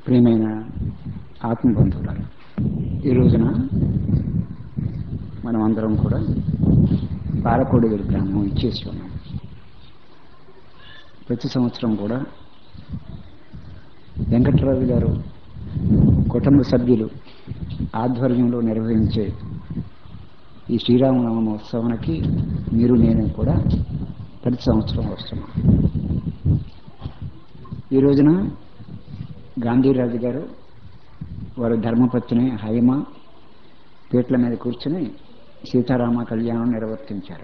ప్రియమైన ఆత్మబంధువులారా ఈ రోజున మనం అందరం కూడా పాలకోడగిరి గ్రామం ఇచ్చేసి ఉన్నాం ప్రతి సంవత్సరం కూడా వెంకటరాజు గారు కుటుంబ సభ్యులు ఆధ్వర్యంలో నిర్వహించే ఈ శ్రీరామనవమ ఉత్సవానికి మీరు నేను కూడా ప్రతి సంవత్సరం వస్తున్నాం ఈ రోజున గాంధీరాజు గారు వారి ధర్మపత్ని హైమ పీట్ల మీద కూర్చుని సీతారామ కళ్యాణం నిర్వర్తించారు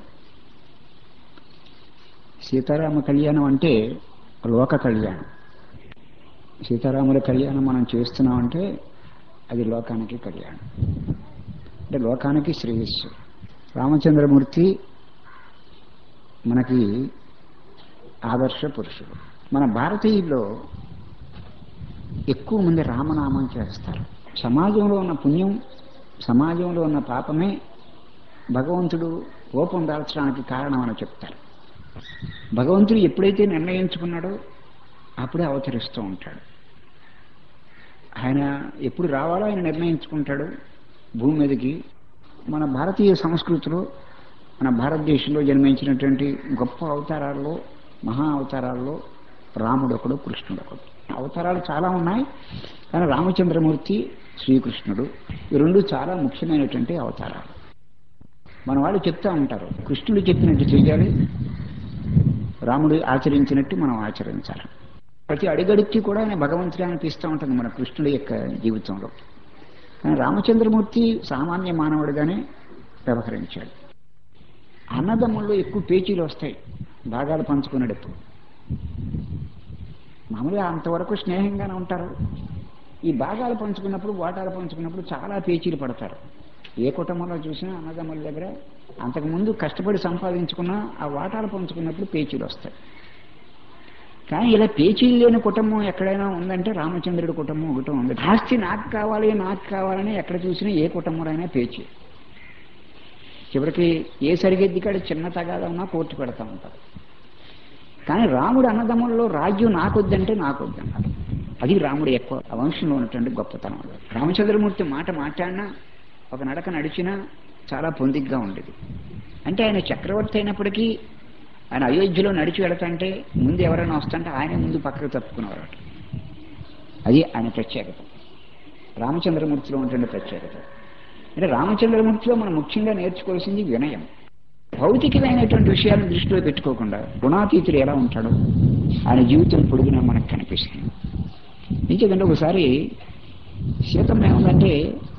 సీతారామ కళ్యాణం అంటే లోక కళ్యాణం సీతారాముల కళ్యాణం మనం చేస్తున్నామంటే అది లోకానికి కళ్యాణం అంటే లోకానికి శ్రేయస్సు రామచంద్రమూర్తి మనకి ఆదర్శ పురుషుడు మన భారతీయుల్లో ఎక్కువ మంది రామనామం చేస్తారు సమాజంలో ఉన్న పుణ్యం సమాజంలో ఉన్న పాపమే భగవంతుడు కోపం దాల్చడానికి కారణం అని చెప్తారు భగవంతుడు ఎప్పుడైతే నిర్ణయించుకున్నాడో అప్పుడే అవతరిస్తూ ఉంటాడు ఆయన ఎప్పుడు రావాలో ఆయన నిర్ణయించుకుంటాడు భూమి మీదకి మన భారతీయ సంస్కృతిలో మన భారతదేశంలో జన్మించినటువంటి గొప్ప అవతారాల్లో మహా అవతారాల్లో రాముడు ఒకడు కృష్ణుడు ఒకడు అవతారాలు చాలా ఉన్నాయి కానీ రామచంద్రమూర్తి శ్రీకృష్ణుడు ఈ రెండు చాలా ముఖ్యమైనటువంటి అవతారాలు మన వాళ్ళు చెప్తా ఉంటారు కృష్ణుడు చెప్పినట్టు చేయాలి రాముడు ఆచరించినట్టు మనం ఆచరించాలి ప్రతి అడుగడుక్కి కూడా ఆయన భగవంతుడే అనిపిస్తూ ఉంటుంది మన కృష్ణుడి యొక్క జీవితంలో కానీ రామచంద్రమూర్తి సామాన్య మానవుడిగానే వ్యవహరించాడు అన్నదమ్ముల్లో ఎక్కువ పేచీలు వస్తాయి భాగాలు పంచుకునేటప్పుడు మామూలుగా అంతవరకు స్నేహంగానే ఉంటారు ఈ భాగాలు పంచుకున్నప్పుడు వాటాలు పంచుకున్నప్పుడు చాలా పేచీలు పడతారు ఏ కుటుంబంలో చూసినా అన్నదమ్ముల దగ్గర అంతకుముందు కష్టపడి సంపాదించుకున్న ఆ వాటాలు పంచుకున్నప్పుడు పేచీలు వస్తాయి కానీ ఇలా పేచీలు లేని కుటుంబం ఎక్కడైనా ఉందంటే రామచంద్రుడి కుటుంబం ఒకటి ఉంది ఆస్తి నాకు కావాలి నాకు కావాలని ఎక్కడ చూసినా ఏ కుటుంబంలో అయినా పేచీ చివరికి ఏ సరిగెద్ది కాడ చిన్న తగాదా ఉన్నా కోర్టు పెడతా ఉంటారు కానీ రాముడు అన్నదమ్ముల్లో రాజ్యం నాకొద్దంటే నాకొద్దన్నారు అది రాముడు ఎక్కువ వంశంలో ఉన్నటువంటి గొప్పతనం రామచంద్రమూర్తి మాట మాట్లాడినా ఒక నడక నడిచినా చాలా పొందిగ్గా ఉండేది అంటే ఆయన చక్రవర్తి అయినప్పటికీ ఆయన అయోధ్యలో నడిచి వెళతంటే ముందు ఎవరైనా వస్తుంటే ఆయన ముందు పక్కకు తప్పుకునేవారు అది ఆయన ప్రత్యేకత రామచంద్రమూర్తిలో ఉంటుండే ప్రత్యేకత అంటే రామచంద్రమూర్తిలో మనం ముఖ్యంగా నేర్చుకోవాల్సింది వినయం భౌతికమైనటువంటి విషయాలను దృష్టిలో పెట్టుకోకుండా గుణాతీతుడు ఎలా ఉంటాడో ఆయన జీవితం పొడుగునా మనకు కనిపిస్తుంది ఎందుకంటే ఒకసారి సీతమ్మ ఏముందంటే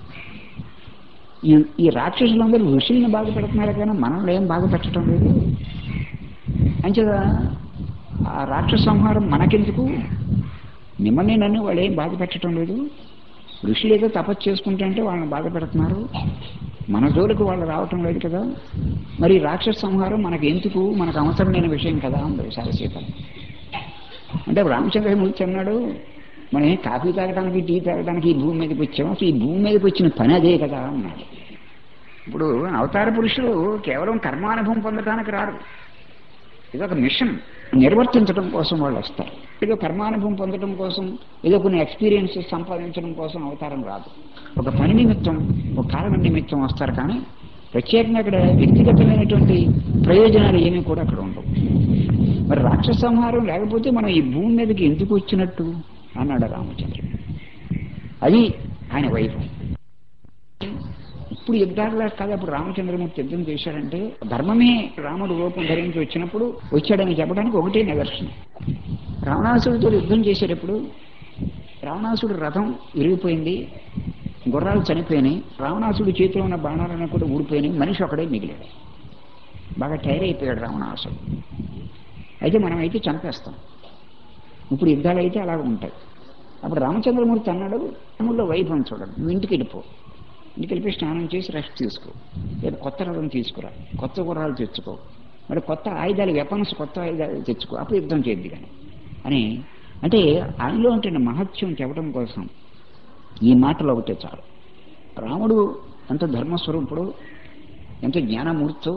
ఈ ఈ రాక్షసులందరూ ఋషుల్ని బాధ పెడుతున్నారు కానీ మనల్ని ఏం బాధ పెట్టడం లేదు అంచేత ఆ రాక్షస సంహారం మనకెందుకు మిమ్మల్ని నన్ను వాళ్ళు ఏం బాధ పెట్టడం లేదు ఋషులు ఏదో తపస్సు చేసుకుంటుంటే వాళ్ళని బాధ పెడుతున్నారు మన జోలికి వాళ్ళు రావటం లేదు కదా మరి రాక్షస సంహారం మనకు ఎందుకు మనకు అవసరమైన విషయం కదా అంది సరసీత అంటే రామచంద్రమూర్తి అన్నాడు మనం కాఫీ తాగడానికి టీ తాగడానికి ఈ భూమి మీదకి వచ్చాము అసలు ఈ భూమి మీదకి వచ్చిన పని అదే కదా అన్నాడు ఇప్పుడు అవతార పురుషులు కేవలం కర్మానుభవం పొందడానికి రారు ఇది ఒక మిషన్ నిర్వర్తించడం కోసం వాళ్ళు వస్తారు ఏదో కర్మానుభవం పొందడం కోసం ఏదో కొన్ని ఎక్స్పీరియన్సెస్ సంపాదించడం కోసం అవతారం రాదు ఒక పని నిమిత్తం ఒక కారణం నిమిత్తం వస్తారు కానీ ప్రత్యేకంగా అక్కడ వ్యక్తిగతమైనటువంటి ప్రయోజనాలు ఏమీ కూడా అక్కడ ఉండవు మరి రాక్షస సంహారం లేకపోతే మనం ఈ భూమి మీదకి ఎందుకు వచ్చినట్టు అన్నాడు రామచంద్రుడు అది ఆయన వైభవం ఇప్పుడు యుద్ధాలు కాదు అప్పుడు రామచంద్రమూర్తి యుద్ధం చేశాడంటే ధర్మమే రాముడు రూపం ధరించి వచ్చినప్పుడు వచ్చాడని చెప్పడానికి ఒకటే నిదర్శనం రావణాసుడితో యుద్ధం చేసేటప్పుడు రావణాసుడు రథం విరిగిపోయింది గుర్రాలు చనిపోయినాయి రావణాసుడు చేతిలో ఉన్న బాణాలను కూడా ఊడిపోయినాయి మనిషి ఒకడే మిగిలాడు బాగా టైర్ అయిపోయాడు రావణాసుడు అయితే మనం అయితే చంపేస్తాం ఇప్పుడు యుద్ధాలు అయితే అలాగ ఉంటాయి అప్పుడు రామచంద్రమూర్తి అన్నాడు రాముల్లో వైభవం చూడండి నువ్వు ఇంటికి వెళ్ళిపో ఇంటికి వెళ్ళిపోయి స్నానం చేసి రెస్ట్ తీసుకో లేదా కొత్త రథం తీసుకురా కొత్త గుర్రాలు తెచ్చుకో మరి కొత్త ఆయుధాలు వెపన్స్ కొత్త ఆయుధాలు తెచ్చుకో అప్పుడు యుద్ధం చేయద్ది కానీ అని అంటే ఆయనలో ఉంటున్న మహత్యం చెప్పడం కోసం ఈ మాటలు ఒకటే చాలు రాముడు ఎంత ధర్మస్వరూపుడు ఎంత జ్ఞానమూర్తో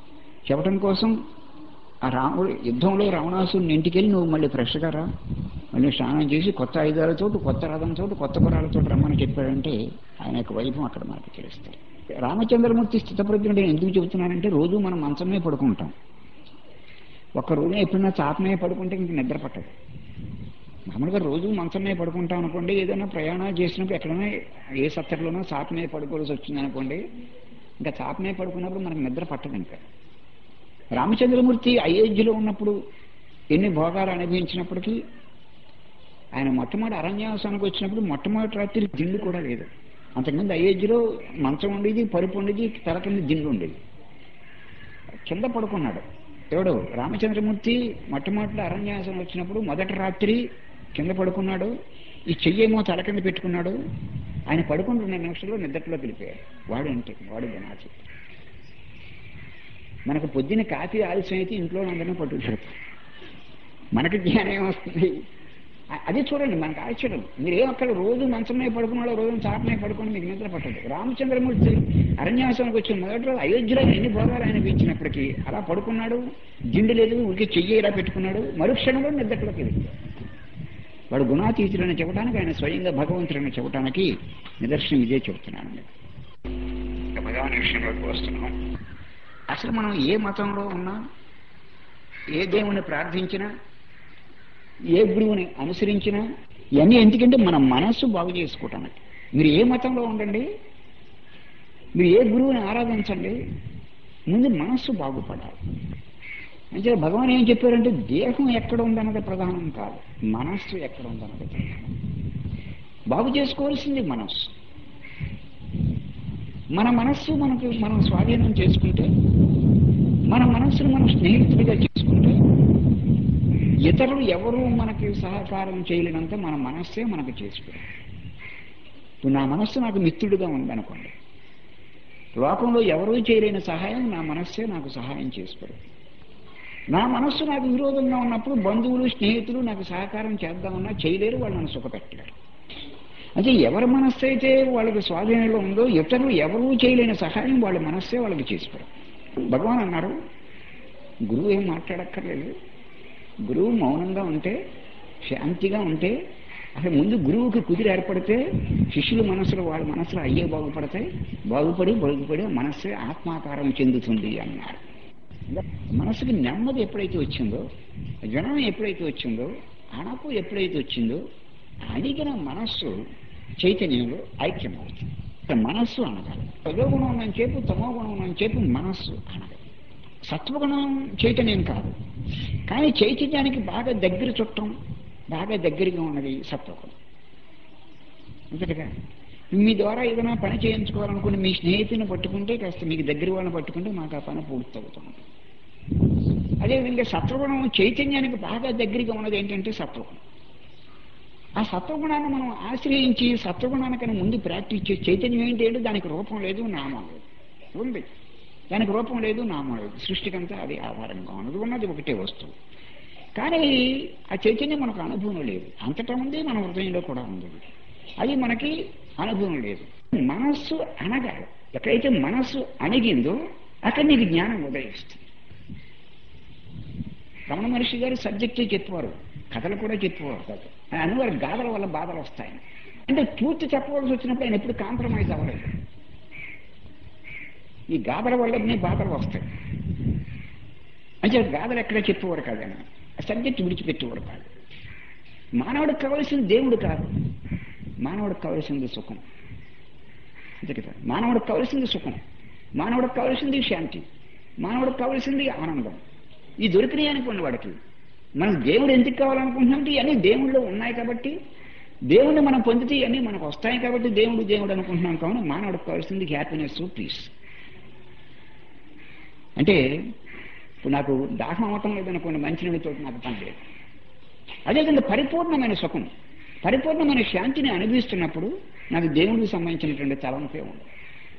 చెప్పడం కోసం ఆ రాముడు యుద్ధంలో రావణాసుని ఇంటికి వెళ్ళి నువ్వు మళ్ళీ ఫ్రెష్గా రా మళ్ళీ స్నానం చేసి కొత్త ఆయుధాలతో కొత్త రథంతో కొత్త గుర్రాలతో రమ్మని చెప్పాడంటే ఆయన యొక్క వైభవం అక్కడ మనకి తెలుస్తుంది రామచంద్రమూర్తి స్థితప్రజ్ఞుడు నేను ఎందుకు చెబుతున్నానంటే రోజు మనం మంచమే పడుకుంటాం ఒక్క రోజు ఎప్పుడైనా చాపమే పడుకుంటే ఇంక నిద్ర పట్టదు మామూలుగా రోజు మంచమే పడుకుంటాం అనుకోండి ఏదైనా ప్రయాణాలు చేసినప్పుడు ఎక్కడైనా ఏ సత్తట్లోనో చాపమే పడుకోవాల్సి వచ్చింది అనుకోండి ఇంకా చాపమే పడుకున్నప్పుడు మనకు నిద్ర పట్టదు ఇంకా రామచంద్రమూర్తి అయోధ్యలో ఉన్నప్పుడు ఎన్ని భోగాలు అనుభవించినప్పటికీ ఆయన మొట్టమొదటి అరణ్యాసానికి వచ్చినప్పుడు మొట్టమొదటి రాత్రి దిండు కూడా లేదు అంతకుముందు అయోధ్యలో మంచం ఉండేది పరుపు ఉండేది తల కింద దిండు ఉండేది కింద పడుకున్నాడు ఎవడు రామచంద్రమూర్తి మొట్టమొదటి అరణ్యాసం వచ్చినప్పుడు మొదటి రాత్రి కింద పడుకున్నాడు ఈ చెయ్యేమో తల కింద పెట్టుకున్నాడు ఆయన పడుకుని రెండు నిమిషాల్లో నిద్రలో వెళ్ళిపోయాడు వాడు అంటే వాడు గణాచి మనకు పొద్దున్న కాఫీ ఆలస్యం అయితే ఇంట్లో అందరినీ పట్టుకుంటారు మనకి జ్ఞానం ఏమొస్తుంది అ- అది చూడండి మనకు ఆశ్చర్యం మీరు ఏం అక్కడ రోజు మంచమే పడుకున్నాడో రోజు చాపమే పడుకుని మీకు నిద్ర పట్టదు రామచంద్రమూర్తి అరణ్యాసానికి వచ్చిన మొదటి రోజు అయోధ్యలో ఎన్ని భోగాలు ఆయన పెంచినప్పటికీ అలా పడుకున్నాడు జిండు లేదు ఊరికి చెయ్యి ఇలా పెట్టుకున్నాడు మరుక్షణంలో నిద్రలోకి వెళ్ళిపోయాడు వాడు గుణాతీతుడని చెప్పడానికి ఆయన స్వయంగా భగవంతుడని చెప్పడానికి నిదర్శనం ఇదే చెబుతున్నాను మీకు ఇక భగవాన్ విషయంలోకి వస్తున్నాం అసలు మనం ఏ మతంలో ఉన్నా ఏ దేవుని ప్రార్థించినా ఏ గురువుని అనుసరించినా ఇవన్నీ ఎందుకంటే మన మనస్సు బాగు చేసుకోవటానికి మీరు ఏ మతంలో ఉండండి మీరు ఏ గురువుని ఆరాధించండి ముందు మనస్సు బాగుపడాలి అంటే భగవాన్ ఏం చెప్పారంటే దేహం ఎక్కడ ఉందన్నది ప్రధానం కాదు మనస్సు ఎక్కడ ఉందన్నది ప్రధానం బాగు చేసుకోవాల్సింది మనస్సు మన మనస్సు మనకు మనం స్వాధీనం చేసుకుంటే మన మనస్సును మనం స్నేహితుడిగా చేసుకుంటే ఇతరులు ఎవరు మనకి సహకారం చేయలేనంత మన మనస్సే మనకు చేసుకోవాలి ఇప్పుడు నా మనస్సు నాకు మిత్రుడిగా ఉందనుకోండి లోకంలో ఎవరూ చేయలేని సహాయం నా మనస్సే నాకు సహాయం చేసుకోరు నా మనస్సు నాకు విరోధంగా ఉన్నప్పుడు బంధువులు స్నేహితులు నాకు సహకారం చేద్దామన్నా చేయలేరు వాళ్ళు నన్ను సుఖపెట్టలేరు అంటే ఎవరి మనస్సు అయితే వాళ్ళకి స్వాధీనంలో ఉందో ఇతరులు ఎవరూ చేయలేని సహాయం వాళ్ళ మనస్సే వాళ్ళకి చేసుకోరు భగవాన్ అన్నారు గురువు ఏం మాట్లాడక్కర్లేదు గురువు మౌనంగా ఉంటే శాంతిగా ఉంటే అసలు ముందు గురువుకి కుదిరి ఏర్పడితే శిష్యుల మనసులో వాళ్ళ మనసులో అయ్యే బాగుపడతాయి బాగుపడి బాగుపడి మనస్సే ఆత్మాకారం చెందుతుంది అన్నారు మనసుకి నెమ్మది ఎప్పుడైతే వచ్చిందో జ్ఞానం ఎప్పుడైతే వచ్చిందో అణకు ఎప్పుడైతే వచ్చిందో అడిగిన మనస్సు చైతన్యంలో ఐక్యమవుతుంది మనస్సు అనగాలి రజోగుణం ఉందని చెప్పు తమో గుణం ఉందని చెప్పు మనస్సు అనగాలి సత్వగుణం చైతన్యం కాదు కానీ చైతన్యానికి బాగా దగ్గర చుట్టం బాగా దగ్గరగా ఉన్నది సత్వగుణం అంతటిగా మీ ద్వారా ఏదైనా పని చేయించుకోవాలనుకుని మీ స్నేహితుని పట్టుకుంటే కాస్త మీకు దగ్గర వాళ్ళని పట్టుకుంటే మాకు ఆ పని పూర్తవుతుంది అదేవిధంగా సత్వగుణం చైతన్యానికి బాగా దగ్గరగా ఉన్నది ఏంటంటే సత్వగుణం ఆ సత్వగుణాన్ని మనం ఆశ్రయించి సత్వగుణానికని ముందు ప్రాక్టీస్ చేసి చైతన్యం ఏంటి అంటే దానికి రూపం లేదు నామం లేదు ఉంది దానికి రూపం లేదు నామం లేదు సృష్టికంతా అది ఆధారంగా ఉన్నది ఉన్నది ఒకటే వస్తువు కానీ ఆ చైతన్యం మనకు అనుభవం లేదు అంతటా ఉంది మన హృదయంలో కూడా ఉంది అది మనకి అనుభవం లేదు మనస్సు అనగాలి ఎక్కడైతే మనస్సు అణిగిందో అక్కడ నీకు జ్ఞానం ఉదయిస్తుంది రమణ మహర్షి గారు సబ్జెక్టే చెప్పేవారు కథలు కూడా చెప్పేవారు కాదు ఆయన అనేవారు గాథల వల్ల బాధలు వస్తాయి అంటే పూర్తి చెప్పవలసి వచ్చినప్పుడు ఆయన ఎప్పుడు కాంప్రమైజ్ అవ్వలేదు ఈ గాథల వల్లనే బాధలు వస్తాయి అంటే గాథలు ఎక్కడ చెప్పేవారు కాదు ఆయన సబ్జెక్ట్ విడిచిపెట్టేవారు కాదు మానవుడికి కావలసింది దేవుడు కాదు మానవుడికి కావలసింది సుఖం అంతే కదా మానవుడికి కావలసింది సుఖం మానవుడికి కావలసింది శాంతి మానవుడికి కావలసింది ఆనందం ఈ దొరికినాయి అనుకోండి వాడికి మనం దేవుడు ఎందుకు కావాలనుకుంటున్నామంటే ఇవన్నీ దేవుళ్ళు ఉన్నాయి కాబట్టి దేవుడిని మనం పొందితే ఇవన్నీ మనకు వస్తాయి కాబట్టి దేవుడు దేవుడు అనుకుంటున్నాం కాబట్టి మానవుడికి కావాల్సింది హ్యాపీనెస్ పీస్ అంటే ఇప్పుడు నాకు దాహం అవటం లేదనుకోండి మంచినీళ్ళతో నాకు పని లేదు అదేవిధంగా పరిపూర్ణమైన సుఖం పరిపూర్ణమైన శాంతిని అనుభవిస్తున్నప్పుడు నాకు దేవుడికి సంబంధించినటువంటి తలంపే ఉండదు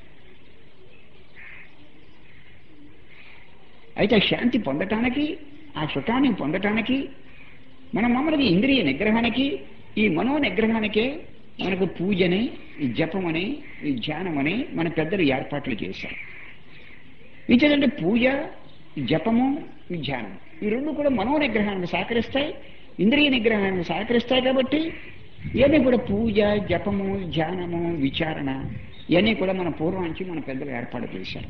అయితే ఆ శాంతి పొందటానికి ఆ సుఖాన్ని పొందటానికి మన మమ్మల్ని ఇంద్రియ నిగ్రహానికి ఈ మనో నిగ్రహానికే మనకు పూజని ఈ జపమని ఈ ధ్యానమని మన పెద్దలు ఏర్పాట్లు చేశారు ఇచ్చేదంటే పూజ జపము ఈ ధ్యానం ఈ రెండు కూడా మనో నిగ్రహానికి సహకరిస్తాయి ఇంద్రియ నిగ్రహాన్ని సహకరిస్తాయి కాబట్టి ఇవన్నీ కూడా పూజ జపము ధ్యానము విచారణ ఇవన్నీ కూడా మన పూర్వం నుంచి మన పెద్దలు ఏర్పాటు చేశారు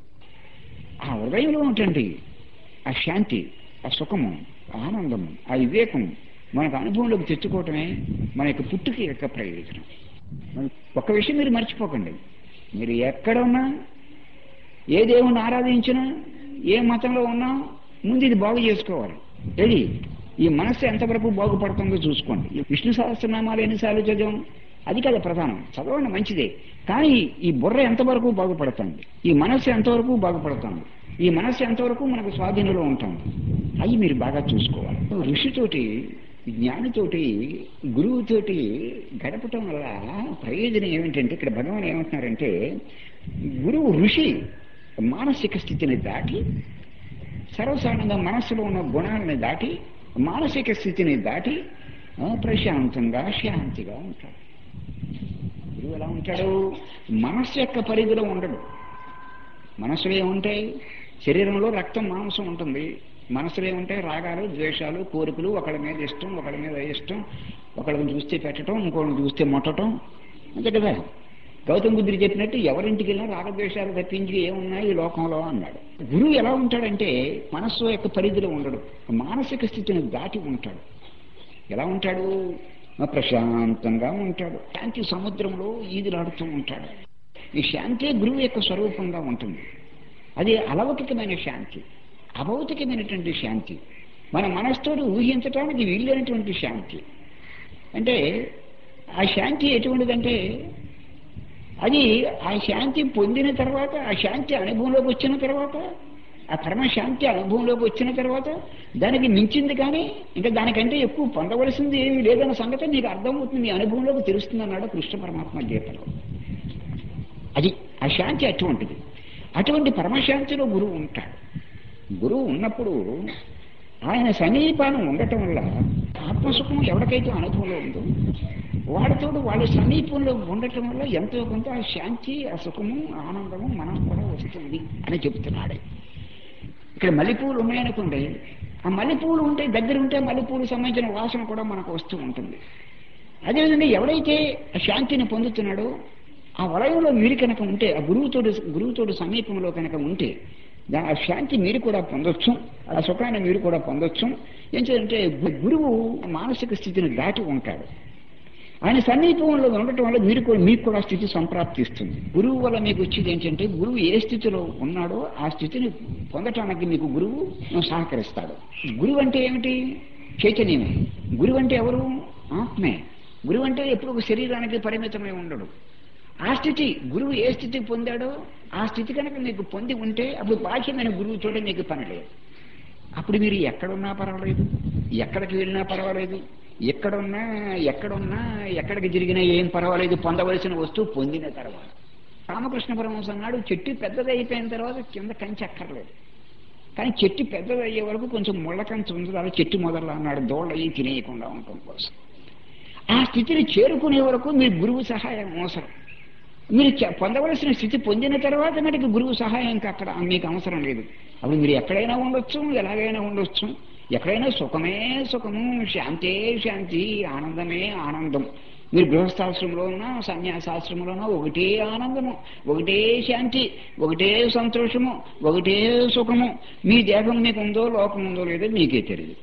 ఆ హృదయంలో ఉంటుంది ఆ శాంతి ఆ సుఖము ఆ ఆనందము ఆ వివేకం మనకు అనుభవంలోకి తెచ్చుకోవటమే మన యొక్క పుట్టుక యొక్క ప్రయోజనం ఒక్క విషయం మీరు మర్చిపోకండి మీరు ఎక్కడ ఉన్నా ఏ దేవుణ్ణి ఆరాధించినా ఏ మతంలో ఉన్నా ముందు ఇది బాగు చేసుకోవాలి ఏది ఈ మనస్సు ఎంతవరకు బాగుపడుతుందో చూసుకోండి ఈ విష్ణు సహస్రనామాలు ఎన్నిసార్లు చదివాం అది కదా ప్రధానం చదవండి మంచిదే కానీ ఈ బుర్ర ఎంతవరకు బాగుపడుతుంది ఈ మనస్సు ఎంతవరకు బాగుపడుతుంది ఈ మనస్సు ఎంతవరకు మనకు స్వాధీనంలో ఉంటుంది అవి మీరు బాగా చూసుకోవాలి ఋషితోటి జ్ఞానితోటి గురువుతోటి గడపటం వల్ల ప్రయోజనం ఏమిటంటే ఇక్కడ భగవాన్ ఏమంటున్నారంటే గురువు ఋషి మానసిక స్థితిని దాటి సర్వసాధారణంగా మనస్సులో ఉన్న గుణాలని దాటి మానసిక స్థితిని దాటి ఆ, ప్రశాంతంగా శాంతిగా ఉంటాడు గురువు ఎలా ఉంటాడు మనస్సు యొక్క పరిధిలో ఉండడు మనసులో ఏముంటాయి శరీరంలో రక్తం మాంసం ఉంటుంది మనసులో ఏముంటాయి రాగాలు ద్వేషాలు కోరికలు ఒకళ్ళ మీద ఇష్టం ఒకళ్ళ మీద ఇష్టం ఒకళ్ళని చూస్తే పెట్టడం ఇంకోళ్ళని చూస్తే మొట్టడం అంతే కదా గౌతమ్ బుద్ధుడు చెప్పినట్టు ఎవరింటికి వెళ్ళినా రాగద్వేషాలు తప్పించి ఏమున్నాయి ఈ లోకంలో అన్నాడు గురువు ఎలా ఉంటాడంటే మనస్సు యొక్క పరిధిలో ఉండడు మానసిక స్థితిని దాటి ఉంటాడు ఎలా ఉంటాడు ప్రశాంతంగా ఉంటాడు శాంతి సముద్రంలో ఈదులాడుతూ ఉంటాడు ఈ శాంతి గురువు యొక్క స్వరూపంగా ఉంటుంది అది అలౌకికమైన శాంతి అభౌతికమైనటువంటి శాంతి మన మనస్సుతో ఊహించటానికి వీలైనటువంటి శాంతి అంటే ఆ శాంతి ఎటువంటిదంటే అది ఆ శాంతి పొందిన తర్వాత ఆ శాంతి అనుభవంలోకి వచ్చిన తర్వాత ఆ పరమశాంతి అనుభవంలోకి వచ్చిన తర్వాత దానికి మించింది కానీ ఇంకా దానికంటే ఎక్కువ పొందవలసింది ఏమీ లేదన్న సంగతి నీకు అర్థమవుతుంది నీ అనుభవంలోకి తెలుస్తుంది అన్నాడు కృష్ణ పరమాత్మ గీతలో అది ఆ శాంతి అటువంటిది అటువంటి పరమశాంతిలో గురువు ఉంటాడు గురువు ఉన్నప్పుడు ఆయన సమీపానం ఉండటం వల్ల ఆత్మసుఖం ఎవరికైతే అనుభవంలో ఉందో వాడితోడు వాళ్ళ సమీపంలో ఉండటం వల్ల ఎంతో కొంత ఆ శాంతి ఆ సుఖము ఆనందము మనం కూడా వస్తుంది అని చెబుతున్నాడు ఇక్కడ మల్లెపూలు ఉన్నాయనుకోండి ఆ మల్లెపూలు ఉంటే దగ్గర ఉంటే మల్లెపూలు సంబంధించిన వాసన కూడా మనకు వస్తూ ఉంటుంది అదేవిధంగా ఎవడైతే ఆ శాంతిని పొందుతున్నాడో ఆ వలయంలో మీరు కనుక ఉంటే ఆ గురువుతోటి గురువుతోటి సమీపంలో కనుక ఉంటే దా- ఆ శాంతి మీరు కూడా పొందొచ్చు ఆ సుఖాన్ని మీరు కూడా పొందొచ్చు ఏం చేయాలంటే గు- గురువు మానసిక స్థితిని దాటి ఉంటాడు ఆయన సమీపంలో ఉండటం వల్ల మీరు కూడా మీకు కూడా ఆ స్థితి సంప్రాప్తిస్తుంది గురువు వల్ల మీకు వచ్చేది ఏంటంటే గురువు ఏ స్థితిలో ఉన్నాడో ఆ స్థితిని పొందటానికి మీకు గురువు సహకరిస్తాడు గురువు అంటే ఏమిటి చైతన్యమే గురువు అంటే ఎవరు ఆత్మే గురువు అంటే ఎప్పుడు ఒక శరీరానికి పరిమితమై ఉండడు ఆ స్థితి గురువు ఏ స్థితి పొందాడో ఆ స్థితి కనుక మీకు పొంది ఉంటే అప్పుడు బాహ్యమైన గురువుతో మీకు పని లేదు అప్పుడు మీరు ఎక్కడున్నా పర్వాలేదు ఎక్కడికి వెళ్ళినా పర్వాలేదు ఎక్కడున్నా ఎక్కడున్నా ఎక్కడికి జరిగినా ఏం పర్వాలేదు పొందవలసిన వస్తువు పొందిన తర్వాత రామకృష్ణ పరమహంస అన్నాడు చెట్టు పెద్దది అయిపోయిన తర్వాత కింద కంచి అక్కర్లేదు కానీ చెట్టు పెద్దది అయ్యే వరకు కొంచెం ముళ్ళ కంచి ఉంచాలి చెట్టు మొదలు అన్నాడు దోళ్ళయి తినేయకుండా ఉండటం కోసం ఆ స్థితిని చేరుకునే వరకు మీరు గురువు సహాయం అవసరం మీరు చె- పొందవలసిన స్థితి పొందిన తర్వాత మటుకు గురువు సహాయం ఇంకా అక్కడ మీకు అవసరం లేదు అప్పుడు మీరు ఎక్కడైనా ఉండొచ్చు ఎలాగైనా ఉండొచ్చు ఎక్కడైనా సుఖమే సుఖము శాంతే శాంతి ఆనందమే ఆనందం మీరు గృహస్థాశ్రమంలో ఉన్నా సన్యాసాశ్రమంలో ఉన్నా ఒకటే ఆనందము ఒకటే శాంతి ఒకటే సంతోషము ఒకటే సుఖము మీ దేహం మీకు ఉందో లోకం ఉందో లేదో మీకే తెలియదు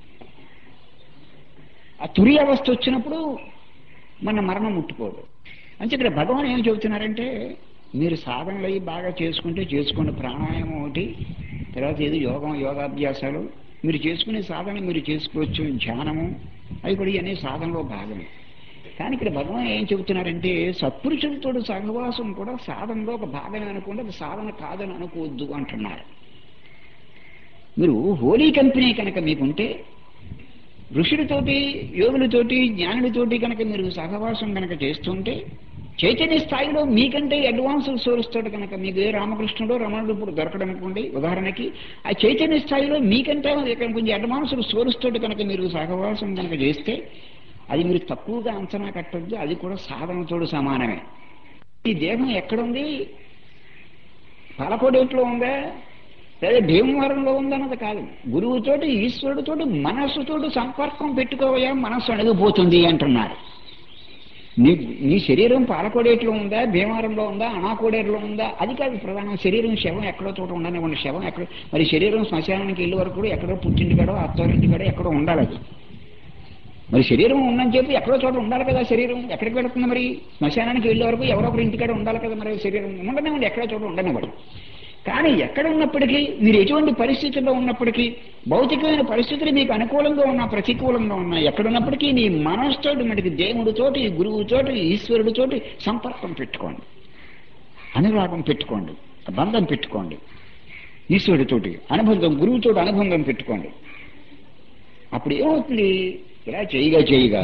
ఆ తురి అవస్థ వచ్చినప్పుడు మన మరణం ముట్టుకోదు అంటే ఇక్కడ భగవాన్ ఏం చెబుతున్నారంటే మీరు సాధనలు అయి బాగా చేసుకుంటే చేసుకోండి ప్రాణాయామం ఒకటి తర్వాత ఏదో యోగం యోగాభ్యాసాలు మీరు చేసుకునే సాధన మీరు చేసుకోవచ్చు ధ్యానము అవి కూడా ఇవన్నీ సాధనలో భాగమే కానీ ఇక్కడ భగవాన్ ఏం చెబుతున్నారంటే సత్పురుషులతో సహవాసం కూడా సాధనలో ఒక భాగమే అనుకోండి అది సాధన కాదని అనుకోవద్దు అంటున్నారు మీరు హోలీ కంపెనీ కనుక మీకుంటే ఋషులతోటి యోగులతోటి జ్ఞానులతోటి కనుక మీరు సహవాసం కనుక చేస్తుంటే చైతన్య స్థాయిలో మీకంటే అడ్వాన్స్ సోర్స్ తోటి కనుక మీకు ఏ రామకృష్ణుడు రమణుడు ఇప్పుడు దొరకడం అనుకోండి ఉదాహరణకి ఆ చైతన్య స్థాయిలో మీకంటే ఇక్కడ కొంచెం అడ్వాన్స్ సోర్స్ తోటి కనుక మీరు సహవాసం కనుక చేస్తే అది మీరు తక్కువగా అంచనా కట్టద్దు అది కూడా సాధనతోడు సమానమే ఈ దేహం ఎక్కడుంది పాలకోడేట్లో ఉందా లేదా భీమవరంలో ఉందన్నది కాదు గురువుతోటి ఈశ్వరుడితోటి మనస్సుతోటి సంపర్కం పెట్టుకోవయా మనస్సు అణిగిపోతుంది అంటున్నారు నీ నీ శరీరం పాలకోడేట్లో ఉందా భీమవరంలో ఉందా అనాకోడేరులో ఉందా అది కాదు ప్రధానం శరీరం శవం ఎక్కడో చోట ఉండనివ్వండి శవం ఎక్కడ మరి శరీరం శ్మశానానికి వెళ్ళే వరకు కూడా ఎక్కడో పుట్టింటికాడో అత్తోరింటికాడో ఎక్కడో ఉండాలి అది మరి శరీరం ఉందని చెప్పి ఎక్కడో చోట ఉండాలి కదా శరీరం ఎక్కడికి వెళుతుంది మరి శ్మశానానికి వెళ్ళే వరకు ఎవరో ఒకరి ఇంటికాడ ఉండాలి కదా మరి శరీరం ఉండనివ్వండి ఎక్కడో చోట ఉండనివ్వండి కానీ ఎక్కడ ఉన్నప్పటికీ మీరు ఎటువంటి పరిస్థితుల్లో ఉన్నప్పటికీ భౌతికమైన పరిస్థితులు మీకు అనుకూలంగా ఉన్నా ప్రతికూలంగా ఉన్నా ఎక్కడున్నప్పటికీ నీ మనస్తోటి మనకి దేవుడితోటి గురువుతోటి ఈశ్వరుడితోటి సంపర్కం పెట్టుకోండి అనురాగం పెట్టుకోండి బంధం పెట్టుకోండి ఈశ్వరుడితోటి అనుబంధం గురువుతోటి అనుబంధం పెట్టుకోండి అప్పుడు ఏమవుతుంది ఇలా చేయగా చేయగా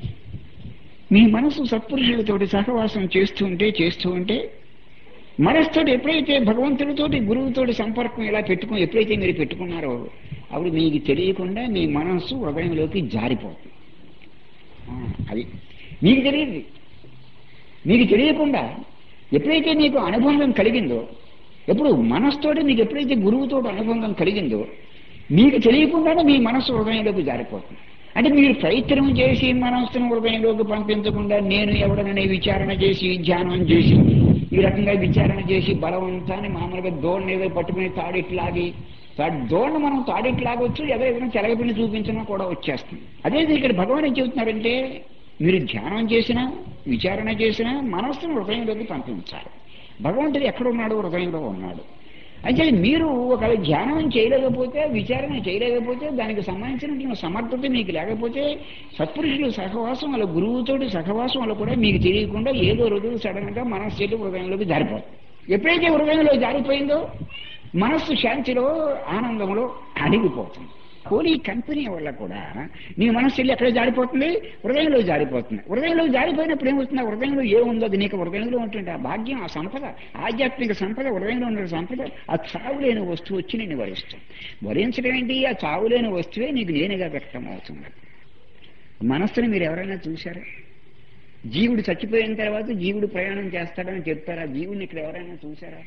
మీ మనసు సత్పురుషులతోటి సహవాసం చేస్తూ ఉంటే చేస్తూ ఉంటే మనస్తోటి ఎప్పుడైతే భగవంతుడితోటి గురువుతోటి సంపర్కం ఇలా పెట్టుకుని ఎప్పుడైతే మీరు పెట్టుకున్నారో అప్పుడు మీకు తెలియకుండా మీ మనస్సు హృదయంలోకి జారిపోతుంది ఆ, అది మీకు తెలియదు మీకు తెలియకుండా ఎప్పుడైతే మీకు అనుబంధం కలిగిందో ఎప్పుడు మనస్తోటి మీకు ఎప్పుడైతే గురువుతో అనుబంధం కలిగిందో మీకు తెలియకుండానే మీ మనస్సు హృదయంలోకి జారిపోతుంది అంటే మీరు ప్రయత్నం చేసి మనస్సును హృదయంలోకి పంపించకుండా నేను ఎవడననే విచారణ చేసి ధ్యానం చేసి ఈ రకంగా విచారణ చేసి బలవంతాన్ని మామూలుగా దోణి ఏదో పట్టుకుని తాడిట్లాగి దోణి మనం తాడిట్లాగొచ్చు ఏదో ఏదైనా చెలగపిని చూపించినా కూడా వచ్చేస్తుంది అదే ఇక్కడ భగవాన్ ఏం చెబుతున్నారంటే మీరు ధ్యానం చేసినా విచారణ చేసినా మనస్సును హృదయంలోకి పంపించాలి భగవంతుడు ఎక్కడున్నాడు హృదయంలో ఉన్నాడు అయితే మీరు ఒకవేళ ధ్యానం చేయలేకపోతే విచారణ చేయలేకపోతే దానికి సంబంధించినటువంటి సమర్థత మీకు లేకపోతే సత్పురుషులు సహవాసం వాళ్ళ గురువుతోటి సహవాసం వల్ల కూడా మీకు తెలియకుండా ఏదో రోజు సడన్ గా మనస్సు చెల్లి హృదయంలోకి జారిపోతుంది ఎప్పుడైతే హృదయంలో జారిపోయిందో మనస్సు శాంతిలో ఆనందంలో అడిగిపోతుంది పోనీ కంపెనీ వల్ల కూడా నీ మనస్సు వెళ్ళి ఎక్కడ జారిపోతుంది హృదయంలో జారిపోతుంది హృదయంలో జారిపోయినప్పుడు ఏమవుతుంది ఆ హృదయంలో ఏముందో అది నీకు హృదయంలో ఉంటుంది ఆ భాగ్యం ఆ సంపద ఆధ్యాత్మిక సంపద హృదయంలో ఉన్న సంపద ఆ చావులేని వస్తువు వచ్చి నేను వరిస్తుంది వరించడం ఏంటి ఆ చావులేని వస్తువే నీకు నేనుగా వ్యక్తం అవుతుంది మనస్సుని మీరు ఎవరైనా చూశారా జీవుడు చచ్చిపోయిన తర్వాత జీవుడు ప్రయాణం చేస్తాడని చెప్తారా జీవుడిని ఇక్కడ ఎవరైనా చూశారా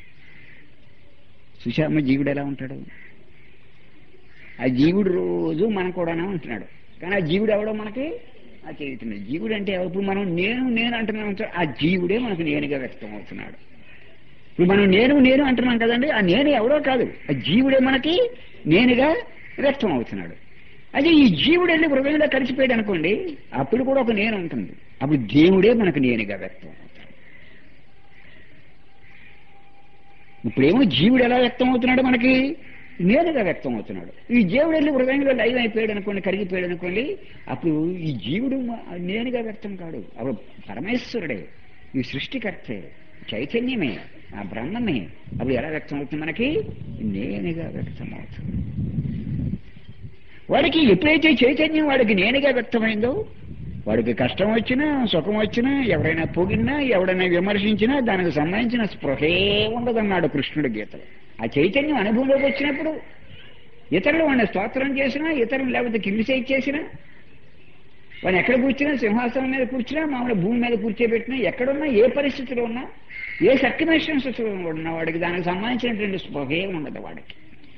చూశారమ్మ జీవుడు ఎలా ఉంటాడు ఆ జీవుడు రోజు మనం కూడానే ఉంటున్నాడు కానీ ఆ జీవుడు ఎవడో మనకి ఆ తెలియతున్నాడు జీవుడు అంటే ఎవరు? ఇప్పుడు మనం నేను నేను అంటున్నాం చూడు, ఆ జీవుడే మనకు నేనుగా వ్యక్తం అవుతున్నాడు ఇప్పుడు మనం నేను నేను అంటున్నాం కదండి ఆ నేను ఎవడో కాదు ఆ జీవుడే మనకి నేనుగా వ్యక్తం అవుతున్నాడు అయితే ఈ జీవుడు వెళ్ళి హృదయంలో కలిసిపోయాడు అనుకోండి అప్పుడు కూడా ఒక నేను ఉంటుంది అప్పుడు దేవుడే మనకు నేనుగా వ్యక్తం అవుతాడు ఇప్పుడేమో జీవుడు ఎలా వ్యక్తం అవుతున్నాడు మనకి నేనుగా వ్యక్తం అవుతున్నాడు ఈ జీవుడు వెళ్ళి హృదయంలో లైవ్ అయిపోయాడు అనుకోండి కరిగిపోయాడు అనుకోండి అప్పుడు ఈ జీవుడు మ- నేనుగా వ్యక్తం కాడు అప్పుడు పరమేశ్వరుడే ఈ సృష్టికర్తే చైతన్యమే ఆ బ్రహ్మమే అప్పుడు ఎలా వ్యక్తం అవుతుంది మనకి నేనుగా వ్యక్తం అవుతుంది వాడికి ఎప్పుడైతే చైతన్యం వాడికి నేనుగా వ్యక్తమైందో వాడికి కష్టం వచ్చినా సుఖం వచ్చినా ఎవరైనా పొగిడినా ఎవడైనా విమర్శించినా దానికి సంబంధించిన స్పృహే ఉండదన్నాడు కృష్ణుడి గీతలో ఆ చైతన్యం అనుభవంలోకి వచ్చినప్పుడు ఇతరులు వాడిని స్తోత్రం చేసినా ఇతరులు లేకపోతే కింది చేయి చేసినా వాడిని ఎక్కడ కూర్చున్నా సింహాసనం మీద కూర్చున్నా మామూలు భూమి మీద కూర్చోబెట్టినా ఎక్కడున్నా ఏ పరిస్థితిలో ఉన్నా ఏ సర్కిమేషన్స్ ఉన్నా వాడికి దానికి సంబంధించినటువంటి స్పృహే ఉండదు వాడికి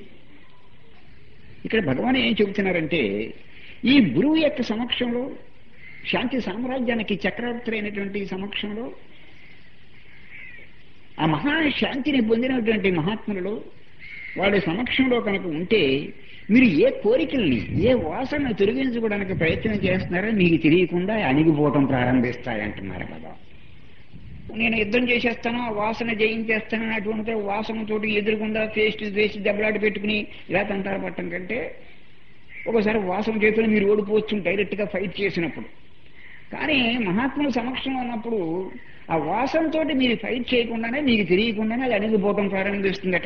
ఇక్కడ భగవాన్ ఏం చెబుతున్నారంటే ఈ గురువు యొక్క సమక్షంలో శాంతి సామ్రాజ్యానికి చక్రవర్తి అయినటువంటి సమక్షంలో ఆ మహాశాంతిని పొందినటువంటి మహాత్ములలో వాళ్ళ సమక్షంలో కనుక ఉంటే మీరు ఏ కోరికల్ని ఏ వాసనను తొలగించుకోవడానికి ప్రయత్నం చేస్తున్నారో మీకు తెలియకుండా అణిగిపోవటం ప్రారంభిస్తాయంటున్నారు కదా నేను యుద్ధం చేసేస్తాను ఆ వాసన జయించేస్తాను అటువంటి వాసనతోటి ఎదురుకుండా ఫేస్ టు ఫేస్ దెబ్బలాట పెట్టుకుని ఇలా తంటారు పట్టం కంటే ఒకసారి వాసన చేతులు మీరు ఓడిపోవచ్చు డైరెక్ట్ గా ఫైట్ చేసినప్పుడు కానీ మహాత్ముల సమక్షంలో ఉన్నప్పుడు ఆ వాసనతోటి మీరు ఫైట్ చేయకుండానే మీకు తెలియకుండానే అది అణిగిపోవటం ప్రారంభిస్తుందట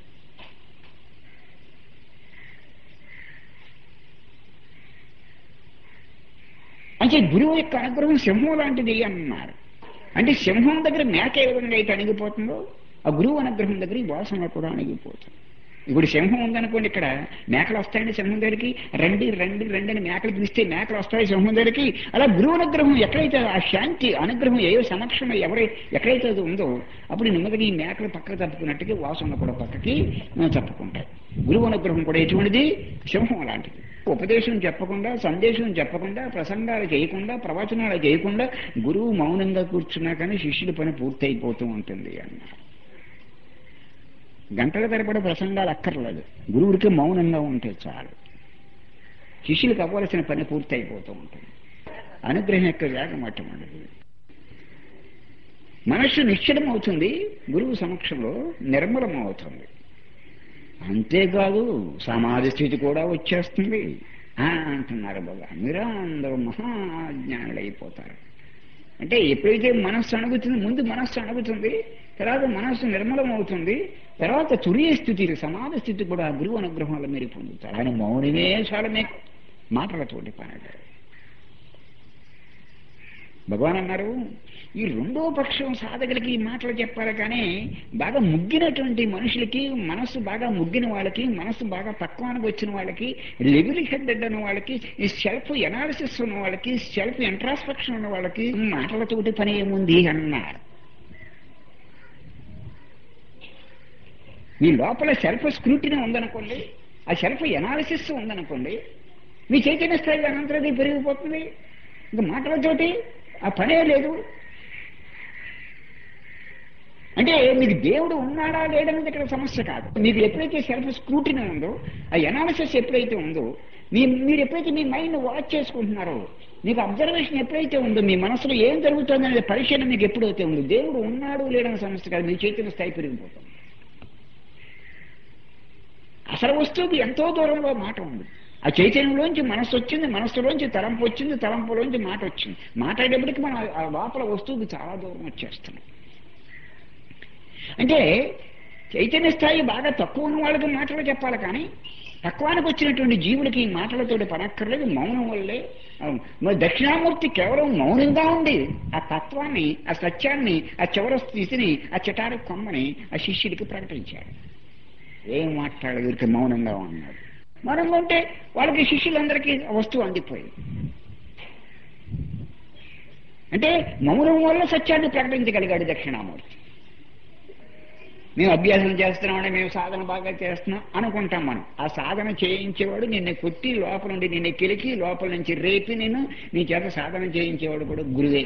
అంటే గురువు యొక్క అనుగ్రహం సింహం లాంటిది అన్నారు అంటే సింహం దగ్గర మేక ఏ విధంగా అయితే అణిగిపోతుందో ఆ గురువు అనుగ్రహం దగ్గర ఈ వాసన కూడా అణిగిపోతుంది ఇప్పుడు సింహం ఉందనుకోండి ఇక్కడ మేకలు వస్తాయండి సింహం దగ్గరికి రండి రండి రండి అని మేకలు పిలిస్తే మేకలు వస్తాయి సింహం దగ్గరికి అలా గురువు అనుగ్రహం ఎక్కడైతే ఆ శాంతి అనుగ్రహం ఏ సమక్షం ఎవరై ఎక్కడైతే అది ఉందో అప్పుడు నెమ్మదిగా ఈ మేకలు పక్కకు తప్పుకున్నట్టుగా వాసన కూడా పక్కకి ఆ, తప్పుకుంటాయి గురువు అనుగ్రహం కూడా ఎటువంటిది సింహం అలాంటిది ఉపదేశం చెప్పకుండా సందేశం చెప్పకుండా ప్రసంగాలు చేయకుండా ప్రవచనాలు చేయకుండా గురువు మౌనంగా కూర్చున్నా కానీ శిష్యుడి పని పూర్తయిపోతూ ఉంటుంది అన్నారు గంటల తరబడి ప్రసంగాలు అక్కర్లేదు గురువుడికి మౌనంగా ఉంటే చాలు శిష్యులకు అవ్వాల్సిన పని పూర్తి అయిపోతూ ఉంటుంది అనుగ్రహం యొక్క వేగం అటువంటిది మనస్సు నిశ్చలం అవుతుంది గురువు సమక్షంలో నిర్మలం అవుతుంది అంతేకాదు సమాధి స్థితి కూడా వచ్చేస్తుంది ఆ అంటున్నారు బాబా మీరు అందరూ మహాజ్ఞానులు అయిపోతారు అంటే ఎప్పుడైతే మనస్సు అణుగుతుంది ముందు మనస్సు అణుగుతుంది తర్వాత మనస్సు నిర్మలం అవుతుంది తర్వాత తురియ స్థితి సమాధి స్థితి కూడా గురువు అనుగ్రహం వల్ల మీరు పొందుతారు ఆయన మౌనమే చాలా మీకు మాటలతోటి పని భగవాన్ అన్నారు ఈ రెండో పక్షం సాధకులకి ఈ మాటలు చెప్పాలి కానీ బాగా ముగ్గినటువంటి మనుషులకి మనస్సు బాగా ముగ్గిన వాళ్ళకి మనస్సు బాగా పక్వానికి వచ్చిన వాళ్ళకి లెవెల్ హెడెడ్ ఉన్న వాళ్ళకి ఈ సెల్ఫ్ ఎనాలిసిస్ ఉన్న వాళ్ళకి సెల్ఫ్ ఇంట్రాస్పెక్షన్ ఉన్న వాళ్ళకి మాటలతోటి పని ఏముంది అన్నారు మీ లోపల సెల్ఫ్ స్క్రూటినీ ఉందనుకోండి ఆ సెల్ఫ్ ఎనాలిసిస్ ఉందనుకోండి మీ చైతన్య స్థాయి అనంతరది పెరిగిపోతుంది ఇంకా మాటలతోటి ఆ పనే లేదు అంటే మీకు దేవుడు ఉన్నాడా లేడనేది ఇక్కడ సమస్య కాదు మీకు ఎప్పుడైతే సెల్ఫ్ స్క్రూటినీ ఉందో ఆ ఎనాలిసిస్ ఎప్పుడైతే ఉందో మీ మీరు ఎప్పుడైతే మీ మైండ్ వాచ్ చేసుకుంటున్నారో మీకు అబ్జర్వేషన్ ఎప్పుడైతే ఉందో మీ మనసులో ఏం జరుగుతుంది అనేది పరిశీలన మీకు ఎప్పుడైతే ఉందో దేవుడు ఉన్నాడు లేడని సమస్య కాదు మీ చైతన్య స్థాయి పెరిగిపోతుంది అసలు వస్తువుకి ఎంతో దూరంలో మాట ఉంది ఆ చైతన్యంలోంచి మనస్సు వచ్చింది మనస్సులోంచి తలంపు వచ్చింది తలంపులోంచి మాట వచ్చింది మాట్లాడేప్పటికి మనం ఆ లోపల వస్తువుకి చాలా దూరం వచ్చేస్తున్నాం అంటే చైతన్య స్థాయి బాగా తక్కువ ఉన్న వాళ్ళకి మాటలు చెప్పాలి కానీ తక్కువానికి వచ్చినటువంటి జీవులకి ఈ మాటలతోటి పనక్కర్లేదు మౌనం వల్లే అవును. మరి దక్షిణామూర్తి కేవలం మౌనంగా ఉండి ఆ తత్వాన్ని ఆ సత్యాన్ని ఆ చివర స్థితిని ఆ చిటారు కొమ్మని ఆ శిష్యుడికి ప్రకటించాడు ఏం మాట్లాడదు వీరికి మౌనంగా ఉన్నాడు మౌనంగా ఉంటే వాళ్ళకి శిష్యులందరికీ ఆ వస్తువు అందిపోయింది అంటే మౌనం వల్ల సత్యాన్ని ప్రకటించగలిగాడు దక్షిణామూర్తి మేము అభ్యాసం చేస్తున్నామని మేము సాధన బాగా చేస్తున్నాం అనుకుంటాం మనం ఆ సాధన చేయించేవాడు నిన్ను కొట్టి లోపల నుండి నిన్ను కెలికి లోపల నుంచి రేపి నేను నీ చేత సాధన చేయించేవాడు కూడా గురువే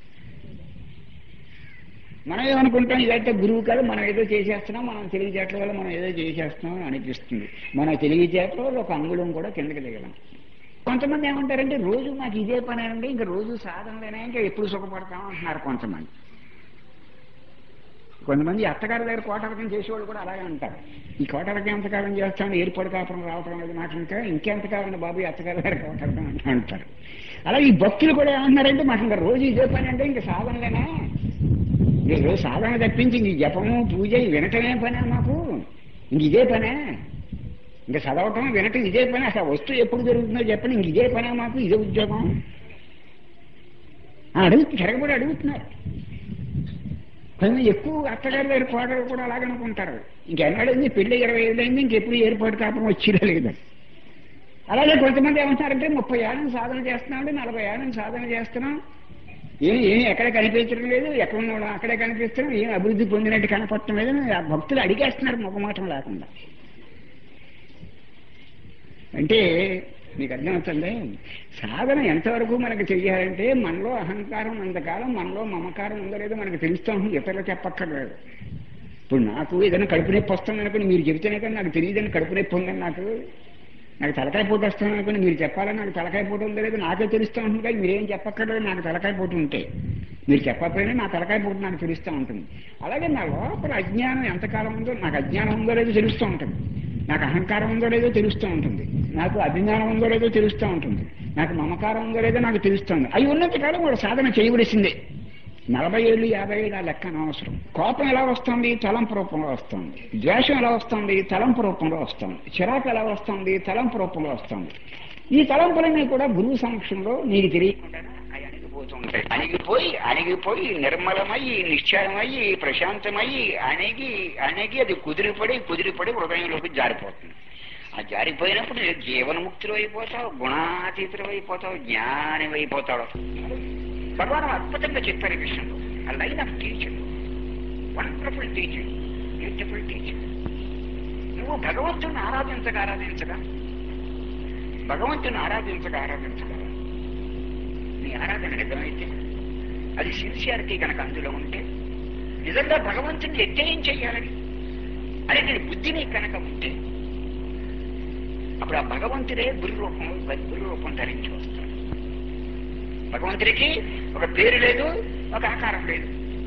మనం ఏమనుకుంటాం ఇదైతే గురువు కాదు మనం ఏదో చేసేస్తున్నాం మనం తెలివితేటల వల్ల మనం ఏదో చేసేస్తున్నాం అని అనిపిస్తుంది మన తెలివితేటలో ఒక అంగుళం కూడా కిందకి దిగలం కొంతమంది ఏమంటారంటే రోజు నాకు ఇదే పని అండి ఇంకా రోజు సాధనలేనా ఇంకా ఎప్పుడు సుఖపడతాం అంటున్నారు కొంతమంది కొంతమంది అత్తగారి దగ్గర కోటరకం చేసేవాళ్ళు కూడా అలాగే అంటారు ఈ కోటరకం ఎంతకాలం చేస్తాను ఏర్పాటు కాపురం రావటం లేదు నాకు ఇంకా ఇంకెంతకాలం బాబు ఈ అత్తగారి దగ్గర కోటరకం అంటూ అంటారు అలాగే ఈ భక్తులు కూడా ఏమంటున్నారంటే మాకు ఇంకా రోజు ఇదే పని అంటే ఇంకా సాధనలేనా మీరు రోజు సాధన తప్పించి ఇంక ఈ జపము పూజ ఇవి వినటమే పనే మాకు ఇంక ఇదే పనే ఇంకా చదవటం వినటం ఇదే పని అసలు ఆ వస్తువు ఎప్పుడు జరుగుతుందో చెప్పండి ఇంక ఇదే పనే మాకు ఇదే ఉద్యోగం ఆ, అడుగు తిరగబడి అడుగుతున్నారు కొంచెం ఎక్కువ అత్తగారి దగ్గర కోడలు కూడా అలాగనుకుంటారు ఇంకెన్నాడైంది పెళ్లి ఇరవై ఐదు అయింది ఇంకెప్పుడు ఏర్పాటు కాపం వచ్చిరా లేదు అలాగే కొంతమంది ఏమంటారంటే ముప్పై ఏళ్ళ నుంచి సాధన చేస్తున్నాం నలభై ఏళ్ళ నుంచి సాధన చేస్తున్నాం ఏం ఏం ఎక్కడ కనిపించడం లేదు ఎక్కడ ఉన్నాడు అక్కడే కనిపిస్తున్నాం ఏం అభివృద్ధి పొందినట్టు కనపడటం లేదు ఆ భక్తులు అడిగేస్తున్నారు ముఖమాటం లేకుండా అంటే మీకు అర్థమవుతుంది సాధన ఎంతవరకు మనకు చెయ్యాలంటే మనలో అహంకారం అంతకాలం మనలో మమకారం ఉందో లేదో మనకు తెలుస్తూ ఉంటుంది ఇతరులు చెప్పక్కర్లేదు ఇప్పుడు నాకు ఏదైనా కడుపు నొప్పి వస్తుంది అనుకుని మీరు చెబితేనే కానీ నాకు తెలియదని కడుపు నొప్పి ఉందని నాకు నాకు తలకాయ పోటు వస్తుంది అనుకుని మీరు చెప్పాలని నాకు తలకాయ పోటు ఉందో లేదో నాకే తెలుస్తూ ఉంటుంది కానీ మీరేం చెప్పక్కర్లేదు నాకు తలకాయ పోటు ఉంటే మీరు చెప్పకపోయినా నా తలకాయ పోటు నాకు తెలుస్తూ ఉంటుంది అలాగే నా లోపల అజ్ఞానం ఎంతకాలం ఉందో నాకు అజ్ఞానం ఉందో లేదో తెలుస్తూ ఉంటుంది నాకు అహంకారం ఉందో లేదో తెలుస్తూ ఉంటుంది నాకు అభిమానం ఉందో లేదో తెలుస్తూ ఉంటుంది నాకు మమకారం ఉందో లేదో నాకు తెలుస్తుంది అవి ఉన్నంత కాలం వాడు సాధన చేయవలసిందే నలభై ఏళ్ళు యాభై ఏళ్ళు ఆ లెక్క అనవసరం కోపం ఎలా వస్తుంది తలంపు రూపంలో వస్తుంది ద్వేషం ఎలా వస్తుంది తలంపు రూపంలో వస్తుంది చిరాకు ఎలా వస్తుంది తలంపు రూపంలో వస్తుంది ఈ తలంపులన్నీ కూడా గురువు సమక్షంలో నీకు తెలియకుండా అవి అణిగిపోతూ జరుగుతూ ఉంటాయి అణిగిపోయి అణిగిపోయి నిర్మలమయ్యి నిశ్చలమయ్యి ప్రశాంతమయ్యి అణిగి అణిగి అది కుదిరిపడి కుదిరిపడి హృదయంలోకి జారిపోతుంది ఆ జారిపోయినప్పుడు నువ్వు జీవన్ముక్తులు అయిపోతావు గుణాతీతులు అయిపోతావు జ్ఞానం అయిపోతావు భగవాన్ అద్భుతంగా చెప్పారు ఈ విషయంలో ఆ line of teaching wonderful teaching beautiful teaching నువ్వు భగవంతుని ఆరాధించక ఆరాధించగా భగవంతుని ఆరాధించక ఆరాధించగా నీ ఆరాధన నిజమైతే అది సిన్సియారిటీ కనుక అందులో ఉంటే నిజంగా భగవంతుని ఎట్టేం చెయ్యాలని అనే నీ బుద్ధి నీకు కనుక ఉంటే అప్పుడు ఆ భగవంతుడే గురు రూపం గురు రూపం ధరించి వస్తాడు భగవంతుడికి ఒక పేరు లేదు ఒక ఆకారం లేదు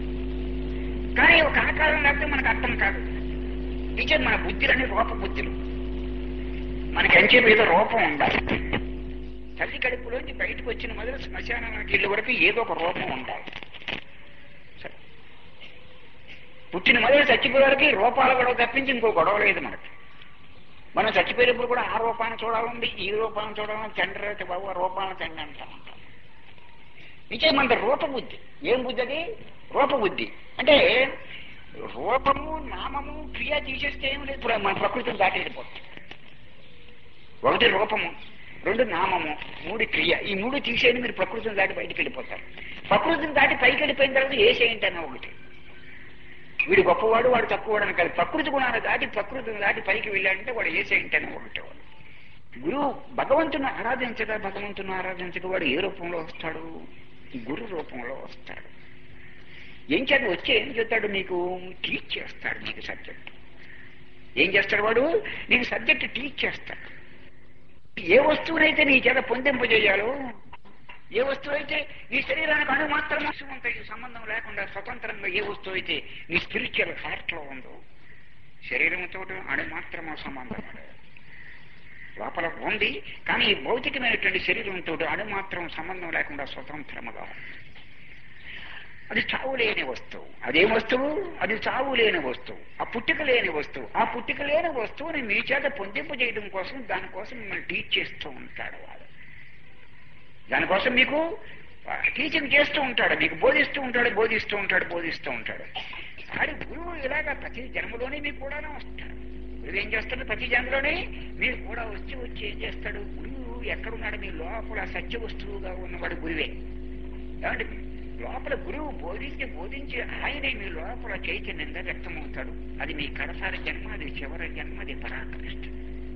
కానీ ఒక ఆకారం లేకపోతే మనకు అర్థం కాదు టీచర్ మన బుద్ధులన్నీ రూప బుద్ధులు మనకి ఎంచే మీద రూపం ఉండాలి తల్లి కడుపులోంచి బయటకు వచ్చిన మొదలు శ్మశానానికి ఇల్లు వరకు ఏదో ఒక రూపం ఉండాలి సరే. పుట్టిన మొదలు చచ్చిపోయే వరకు ఈ రూపాల గొడవ తప్పించి ఇంకో గొడవ లేదు మనకి మనం చచ్చిపోయినప్పుడు కూడా ఆ రూపాన్ని చూడాలండి ఈ రూపాన్ని చూడాలని తండ్రి అయితే బాబు ఆ రూపాన్ని తండ్రి అంటా ఉంటాం నిజం మన రూపబుద్ధి ఏం బుద్ధి అది రూపబుద్ధి అంటే రూపము నామము క్రియ తీసేస్తే ఏం లేదు ఇప్పుడు మన ప్రకృతిని దాటి వెళ్ళిపోతుంది ఒకటి రూపము రెండు నామము మూడు క్రియ ఈ మూడు తీసేయండి మీరు ప్రకృతిని దాటి బయటికి వెళ్ళిపోతారు ప్రకృతిని దాటి పైకి వెళ్ళిపోయిన తర్వాత ఏ చేయంటన్నా ఒకటి వీడు గొప్పవాడు వాడు తక్కువవాడు అని కాదు ప్రకృతి గుణాన్ని దాటి ప్రకృతిని దాటి పైకి వెళ్ళాడంటే వాడు ఏ చేయంటన్నా ఒకటి వాడు గురువు భగవంతుని ఆరాధించగా భగవంతుని ఆరాధించగా వాడు ఏ రూపంలో వస్తాడు గురు రూపంలో వస్తాడు ఏం చేత వచ్చి ఏం చెప్తాడు నీకు టీచ్ చేస్తాడు నీకు సబ్జెక్ట్ ఏం చేస్తాడు వాడు నీకు సబ్జెక్ట్ టీచ్ చేస్తాడు ఏ వస్తువునైతే నీ చేత పొందింపజేయాలో ఏ వస్తువు అయితే నీ శరీరానికి అణు మాత్రం ఉంటాయి సంబంధం లేకుండా స్వతంత్రంగా ఏ వస్తువు అయితే నీ స్పిరిచువల్ హార్ట్ లో ఉందో శరీరంతో అణు మాత్రమే సంబంధం లేదు. లోపల ఉంది కానీ ఈ భౌతికమైనటువంటి శరీరంతో అణు మాత్రం సంబంధం లేకుండా స్వతంత్రముగా ఉంది. అది చావు లేని వస్తువు అదేం వస్తువు అది చావు లేని వస్తువు ఆ పుట్టుక లేని వస్తువు ఆ పుట్టుక లేని వస్తువుని మీ చేత పొందింపు చేయడం కోసం దానికోసం మిమ్మల్ని టీచ్ చేస్తూ ఉంటాడు వాడు దానికోసం మీకు టీచింగ్ చేస్తూ ఉంటాడు మీకు బోధిస్తూ ఉంటాడు బోధిస్తూ ఉంటాడు బోధిస్తూ ఉంటాడు ఆడి గురువు ఇలాగా ప్రతి జన్మలోనే మీకు కూడానే వస్తాడు గురువు ఏం చేస్తాడు ప్రతి జన్మలోనే మీరు కూడా వచ్చి వచ్చి ఏం చేస్తాడు గురువు ఎక్కడున్నాడు మీ లోపల సత్య వస్తువుగా ఉన్నవాడు గురువే ఏమంటే లోపల గురువు బోధించి బోధించి ఆయనే మీ లోపల చైతన్యంగా వ్యక్తమవుతాడు అది మీ కడసారి జన్మ అది చివరి జన్మ అది పరాకృష్ట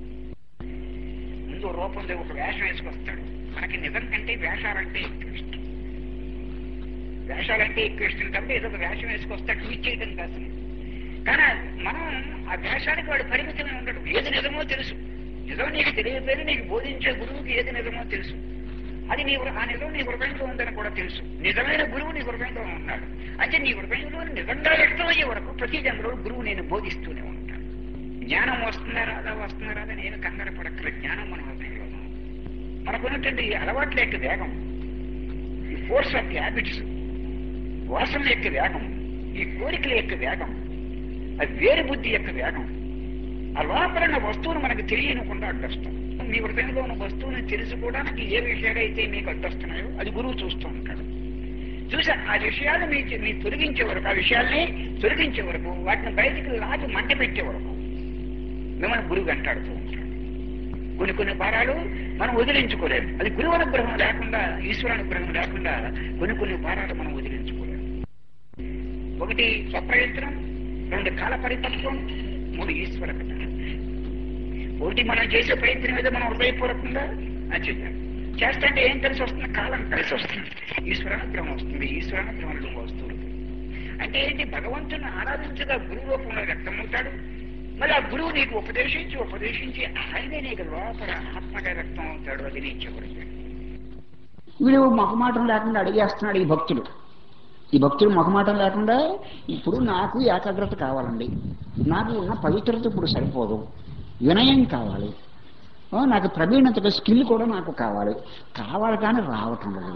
ముందు రూపంలో ఒక వేషం వేసుకొస్తాడు మనకి నిజం కంటే వేషాలంటే ఎక్కువ ఇష్టం వేషాలంటే ఎక్కువ ఇష్టం కాబట్టి ఏదో ఒక వేషం వేసుకొస్తాడు ట్వీట్ చేయడం కోసం కానీ మనం ఆ వేషానికి వాడు పరిమితమే ఉండడు ఏది నిజమో తెలుసు నిజం నీకు తెలియకపోయినా నీకు బోధించే గురువుకి ఏది నిజమో తెలుసు అది నీ హృ- ఆ నిజం నీ హృదయంలో ఉందని కూడా తెలుసు నిజమైన గురువు నీ హృదయంలో ఉన్నాడు అంటే నీ హృదయంలో నిజంగా వ్యక్తమయ్యే వరకు ప్రతి జన్మలో గురువు నేను బోధిస్తూనే ఉంటాను జ్ఞానం వస్తుందా రాదా వస్తుందా రాదా నేను కంగారు పడక్కల జ్ఞానం మన హృదయంలో ఉంది. మనకున్నటువంటి ఈ అలవాట్ల యొక్క వేగం ఈ ఫోర్స్ ఆఫ్ హ్యాబిట్స్ వాసన యొక్క వేగం ఈ కోరికల యొక్క వేగం అది వేరు బుద్ధి యొక్క వేగం ఆ లోపల ఉన్న వస్తువును మనకు తెలియనకుండా అడ్డొస్తాం మీ హృదయంలో ఉన్న వస్తువుని తెలుసుకోవడానికి ఏ విషయాలైతే మీకు అడ్డొస్తున్నాయో అది గురువు చూస్తూ ఉంటాడు చూసా ఆ విషయాలు మీ మీ తొలగించే వరకు ఆ విషయాల్ని తొలగించే వరకు వాటిని బయటికి లాగి మంట పెట్టే వరకు మిమ్మల్ని గురువు వెంటాడుతూ ఉంటాడు కొన్ని కొన్ని భారాలు మనం వదిలించుకోలేము అది గురువు అనుగ్రహం లేకుండా ఈశ్వర అనుగ్రహం లేకుండా కొన్ని కొన్ని భారాలు మనం వదిలించుకోలేము ఒకటి స్వప్రయత్నం రెండు కాల పరిపక్వం మూడు ఈశ్వర కథ ఒకటి మనం చేసే ప్రయత్నం మీద మనం హృదయపూర్వకంగా అది చేద్దాం చేస్తుంటే ఏం కలిసి వస్తుంది కాలం కలిసి వస్తుంది ఈశ్వరానుగ్రహం వస్తుంది ఈశ్వరానుగ్రహంలో వస్తుంది అంటే ఏంటి భగవంతుని ఆరాధించగా గురువు రూపంలో వ్యక్తమవుతాడు మళ్ళీ ఆ గురువు నీకు ఉపదేశించి ఉపదేశించి ఆయనే నీకు లోపల ఆత్మగా వ్యక్తం అవుతాడు అది నీ చివరి వీడు మొహమాటం లేకుండా అడిగేస్తున్నాడు ఈ భక్తుడు ఈ భక్తుడు మొహమాటం లేకుండా ఇప్పుడు నాకు ఏకాగ్రత కావాలండి నాకు ఉన్న పవిత్రత ఇప్పుడు సరిపోదు వినయం కావాలి ఆ, నాకు ప్రవీణతగా స్కిల్ కూడా నాకు కావాలి కావాలి కానీ రావటం లేదు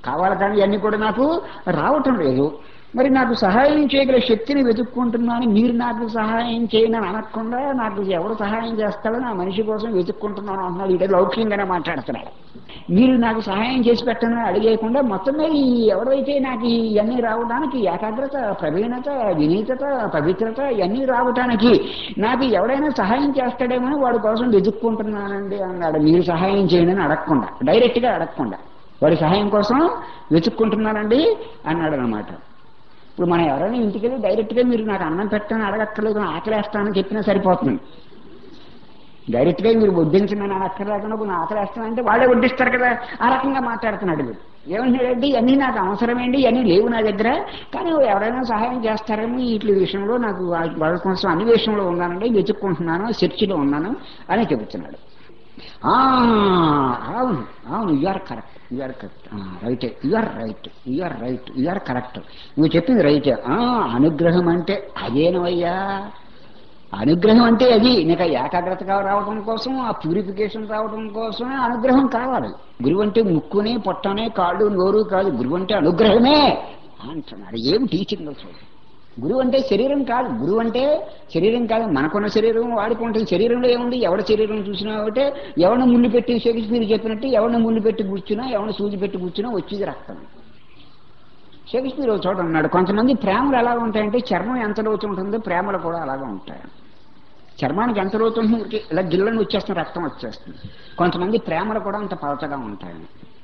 కావాలి కానీ ఇవన్నీ కూడా నాకు రావటం లేదు మరి నాకు సహాయం చేయగల శక్తిని వెతుక్కుంటున్నాను మీరు నాకు సహాయం చేయనని అనకుండా నాకు ఎవరు సహాయం చేస్తాడో నా మనిషి కోసం వెతుక్కుంటున్నాను అంటున్నాడు ఇదే లౌక్యంగానే మాట్లాడుతున్నాడు మీరు నాకు సహాయం చేసి పెట్టని అడిగేయకుండా మొత్తం మీద ఈ ఎవరైతే నాకు ఇవన్నీ రావడానికి ఏకాగ్రత ప్రవీణత వినీతత పవిత్రత ఇవన్నీ రావటానికి నాకు ఎవడైనా సహాయం చేస్తాడేమో వాడి కోసం వెతుక్కుంటున్నానండి అన్నాడు మీరు సహాయం చేయండి అని అడగకుండా డైరెక్ట్గా అడగకుండా వాడి సహాయం కోసం వెతుక్కుంటున్నానండి అన్నాడు అనమాట ఇప్పుడు మనం ఎవరైనా ఇంటికి వెళ్ళి డైరెక్ట్గా మీరు నాకు అన్నం పెట్టని అడగక్కర్లేదు నాకు ఆకలేస్తానని చెప్పినా సరిపోతుంది డైరెక్ట్గా మీరు వడ్డించమని అని అక్కర్లేకుండా కొన్ని ఆకలేస్తానంటే వాళ్ళే వడ్డిస్తారు కదా ఆ రకంగా మాట్లాడుతున్నాడు వీడు ఏమంటాడంటే ఇవన్నీ నాకు అవసరమేంటి ఇవన్నీ లేవు నా దగ్గర కానీ ఎవరైనా సహాయం చేస్తారేమో వీటి విషయంలో నాకు వా- వాళ్ళ కోసం అన్ని విషయంలో ఉన్నానండి వెతుక్కుంటున్నాను చర్చిలో ఉన్నాను అని చెబుతున్నాడు ఆ, అవును అవును యూఆర్ కరెక్ట్ యూఆర్ కరెక్ట్ రైటే you're right you're right you're correct నువ్వు చెప్పింది రైటే ఆ, అనుగ్రహం అంటే అదేనవయ్యా అనుగ్రహం అంటే అది నీకు ఏకాగ్రతగా రావడం కోసం ఆ ప్యూరిఫికేషన్ రావడం కోసమే అనుగ్రహం కావాలి గురువు అంటే ముక్కునే పొట్టనే కాళ్ళు నోరు కాదు గురువు అంటే అనుగ్రహమే అంటున్నాడు ఏం టీచింగ్ అసలు గురువు అంటే శరీరం కాదు గురువు అంటే శరీరం కాదు మనకున్న శరీరం వాడుకుంటుంది శరీరంలో ఏముంది ఎవడ శరీరం చూసినా ఒకటే ఎవరిని ముళ్ళు పెట్టి షేక్స్పియర్ చెప్పినట్టు ఎవరిని ముళ్ళు పెట్టి కూర్చున్నా ఎవరిని సూది పెట్టి కూర్చున్నా వచ్చేది రక్తం షేక్స్పియర్ ఒక చోట ఉన్నాడు కొంతమంది ప్రేమలు ఎలా ఉంటాయంటే చర్మం ఎంత లోతు ఉంటుందో ప్రేమలు కూడా అలాగే ఉంటాయి చర్మానికి ఎంత లోతు ఉంటుంది ఊరికే ఇలా గిల్లని వచ్చేస్తుంది రక్తం వచ్చేస్తుంది కొంతమంది ప్రేమలు కూడా అంత పలచగా ఉంటాయి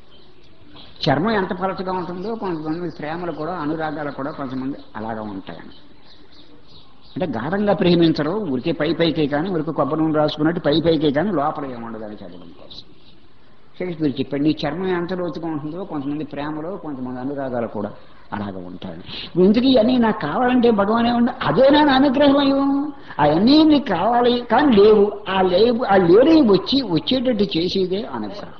చర్మం ఎంత పలచగా ఉంటుందో కొంతమంది ప్రేమలు కూడా అనురాగాలు కూడా కొంతమంది అలాగా ఉంటాయని అంటే గాఢంగా ప్రేమించరు ఉరికి పై పైకే కానీ ఉరికి కొబ్బరి నూనె రాసుకున్నట్టు పై పైకే కానీ లోపల ఏముండదు అని చదవడం కోసం షేక్స్పియర్ చెప్పండి నీ చర్మం ఎంత లోతుగా ఉంటుందో కొంతమంది ప్రేమలో కొంతమంది అనురాగాలు కూడా అలాగ ఉంటాయి ఇప్పుడు ఇంతకీ ఇవన్నీ నాకు కావాలంటే భగవానే ఉండ అదేనా నా అనుగ్రహం అయ్యో అవన్నీ నీకు కావాలి కానీ లేవు ఆ లేవు ఆ లేని వచ్చి వచ్చేటట్టు చేసేదే అనుగ్రహం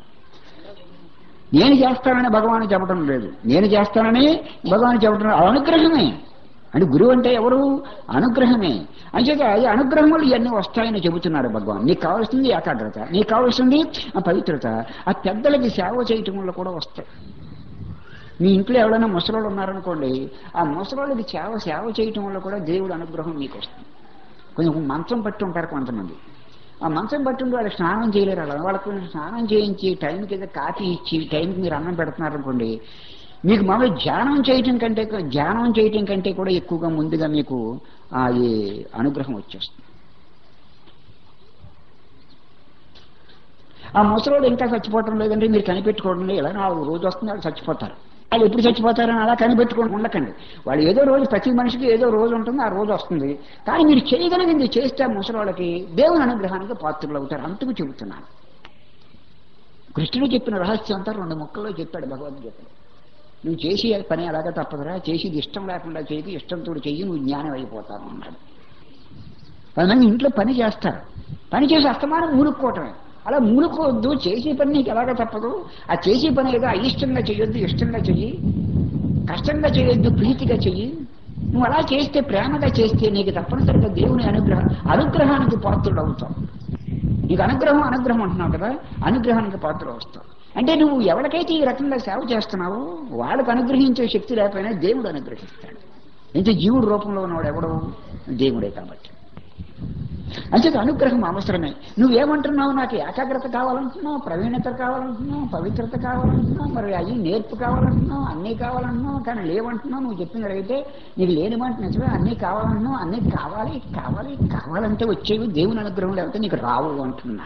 నేను చేస్తానని భగవాన్ చెప్పడం లేదు నేను చేస్తానని భగవాన్ చెప్పడం లేదు. అనుగ్రహమే అంటే గురువు అంటే ఎవరు అనుగ్రహమే అంచేత ఈ అనుగ్రహం వల్ల ఇవన్నీ వస్తాయని చెబుతున్నాడు భగవాన్ నీకు కావాల్సింది ఏకాగ్రత నీకు కావాల్సింది ఆ పవిత్రత ఆ పెద్దలకి సేవ చేయటం వల్ల కూడా వస్తాయి మీ ఇంట్లో ఎవరైనా ముసలోళ్ళు ఉన్నారనుకోండి ఆ ముసలోళ్ళకి సేవ సేవ చేయటం వల్ల కూడా దేవుడు అనుగ్రహం మీకు వస్తుంది కొంచెం మంచం పట్టి ఉంటారు కొంతమంది ఆ మంచం పట్టి ఉండి వాళ్ళు స్నానం చేయలేరు అలా వాళ్ళకి కొంచెం స్నానం చేయించి టైంకి ఏదో కాఫీ ఇచ్చి టైంకి మీరు అన్నం పెడుతున్నారు అనుకోండి మీకు మామూలు ధ్యానం చేయటం కంటే ధ్యానం చేయటం కంటే కూడా ఎక్కువగా ముందుగా మీకు ఆ ఈ అనుగ్రహం వచ్చేస్తుంది ఆ ముసలోడు ఇంకా చచ్చిపోవటం లేదంటే మీరు కనిపెట్టుకోవడం లేదు ఇలా నాలుగు రోజు వస్తుంది వాళ్ళు చచ్చిపోతారు వాళ్ళు ఎప్పుడు చచ్చిపోతారని అలా కనిపెట్టుకోండి ఉండకండి వాళ్ళు ఏదో రోజు ప్రతి మనిషికి ఏదో రోజు ఉంటుంది ఆ రోజు వస్తుంది కానీ మీరు చేయగలిగింది చేస్తే ఆ ముసలోళ్ళకి దేవుని అనుగ్రహానికి పాత్రలు అవుతారు అంతకు చెబుతున్నాను కృష్ణుడు చెప్పిన రహస్యం అంతా రెండు ముక్కల్లో చెప్పాడు భగవద్గీతలో నువ్వు చేసి పని అలాగే తప్పదురా చేసేది ఇష్టం లేకుండా చేయకు ఇష్టంతో చెయ్యి నువ్వు జ్ఞానం అయిపోతావు అన్నాడు కొంతమంది ఇంట్లో పని చేస్తారు పని చేసి అస్తమానం మూలుక్కోవటమే అలా మూలుకోవద్దు చేసే పని నీకు ఎలాగ తప్పదు ఆ చేసే పని ఏదో అయిష్టంగా చేయొద్దు ఇష్టంగా చెయ్యి కష్టంగా చేయొద్దు ప్రీతిగా చెయ్యి నువ్వు అలా చేస్తే ప్రేమగా చేస్తే నీకు తప్పనిసరిగా దేవుని అనుగ్రహం అనుగ్రహానికి పాత్రుడు అవుతావు నీకు అనుగ్రహం అనుగ్రహం అంటున్నావు కదా అనుగ్రహానికి పాత్ర వస్తావు అంటే నువ్వు ఎవరికైతే ఈ రకంగా సేవ చేస్తున్నావో వాళ్ళకు అనుగ్రహించే శక్తి లేకపోయినా దేవుడు అనుగ్రహిస్తాడు అంటే జీవుడు రూపంలో ఉన్నవాడు ఎవడు దేవుడే కాబట్టి అంచేత అనుగ్రహం అవసరమే నువ్వేమంటున్నావు నాకు ఏకాగ్రత కావాలంటున్నావు ప్రవీణత కావాలంటున్నావు పవిత్రత కావాలంటున్నావు మరి అవి నేర్పు కావాలంటున్నావు అన్నీ కావాలంటున్నావు కానీ లేవంటున్నావు నువ్వు చెప్పిన అయితే నీకు లేని మాట నిజమే అన్నీ కావాలంటున్నావు అన్నీ కావాలి కావాలి కావాలంటే వచ్చేవి దేవుని అనుగ్రహం లేకపోతే నీకు రావు అంటున్నా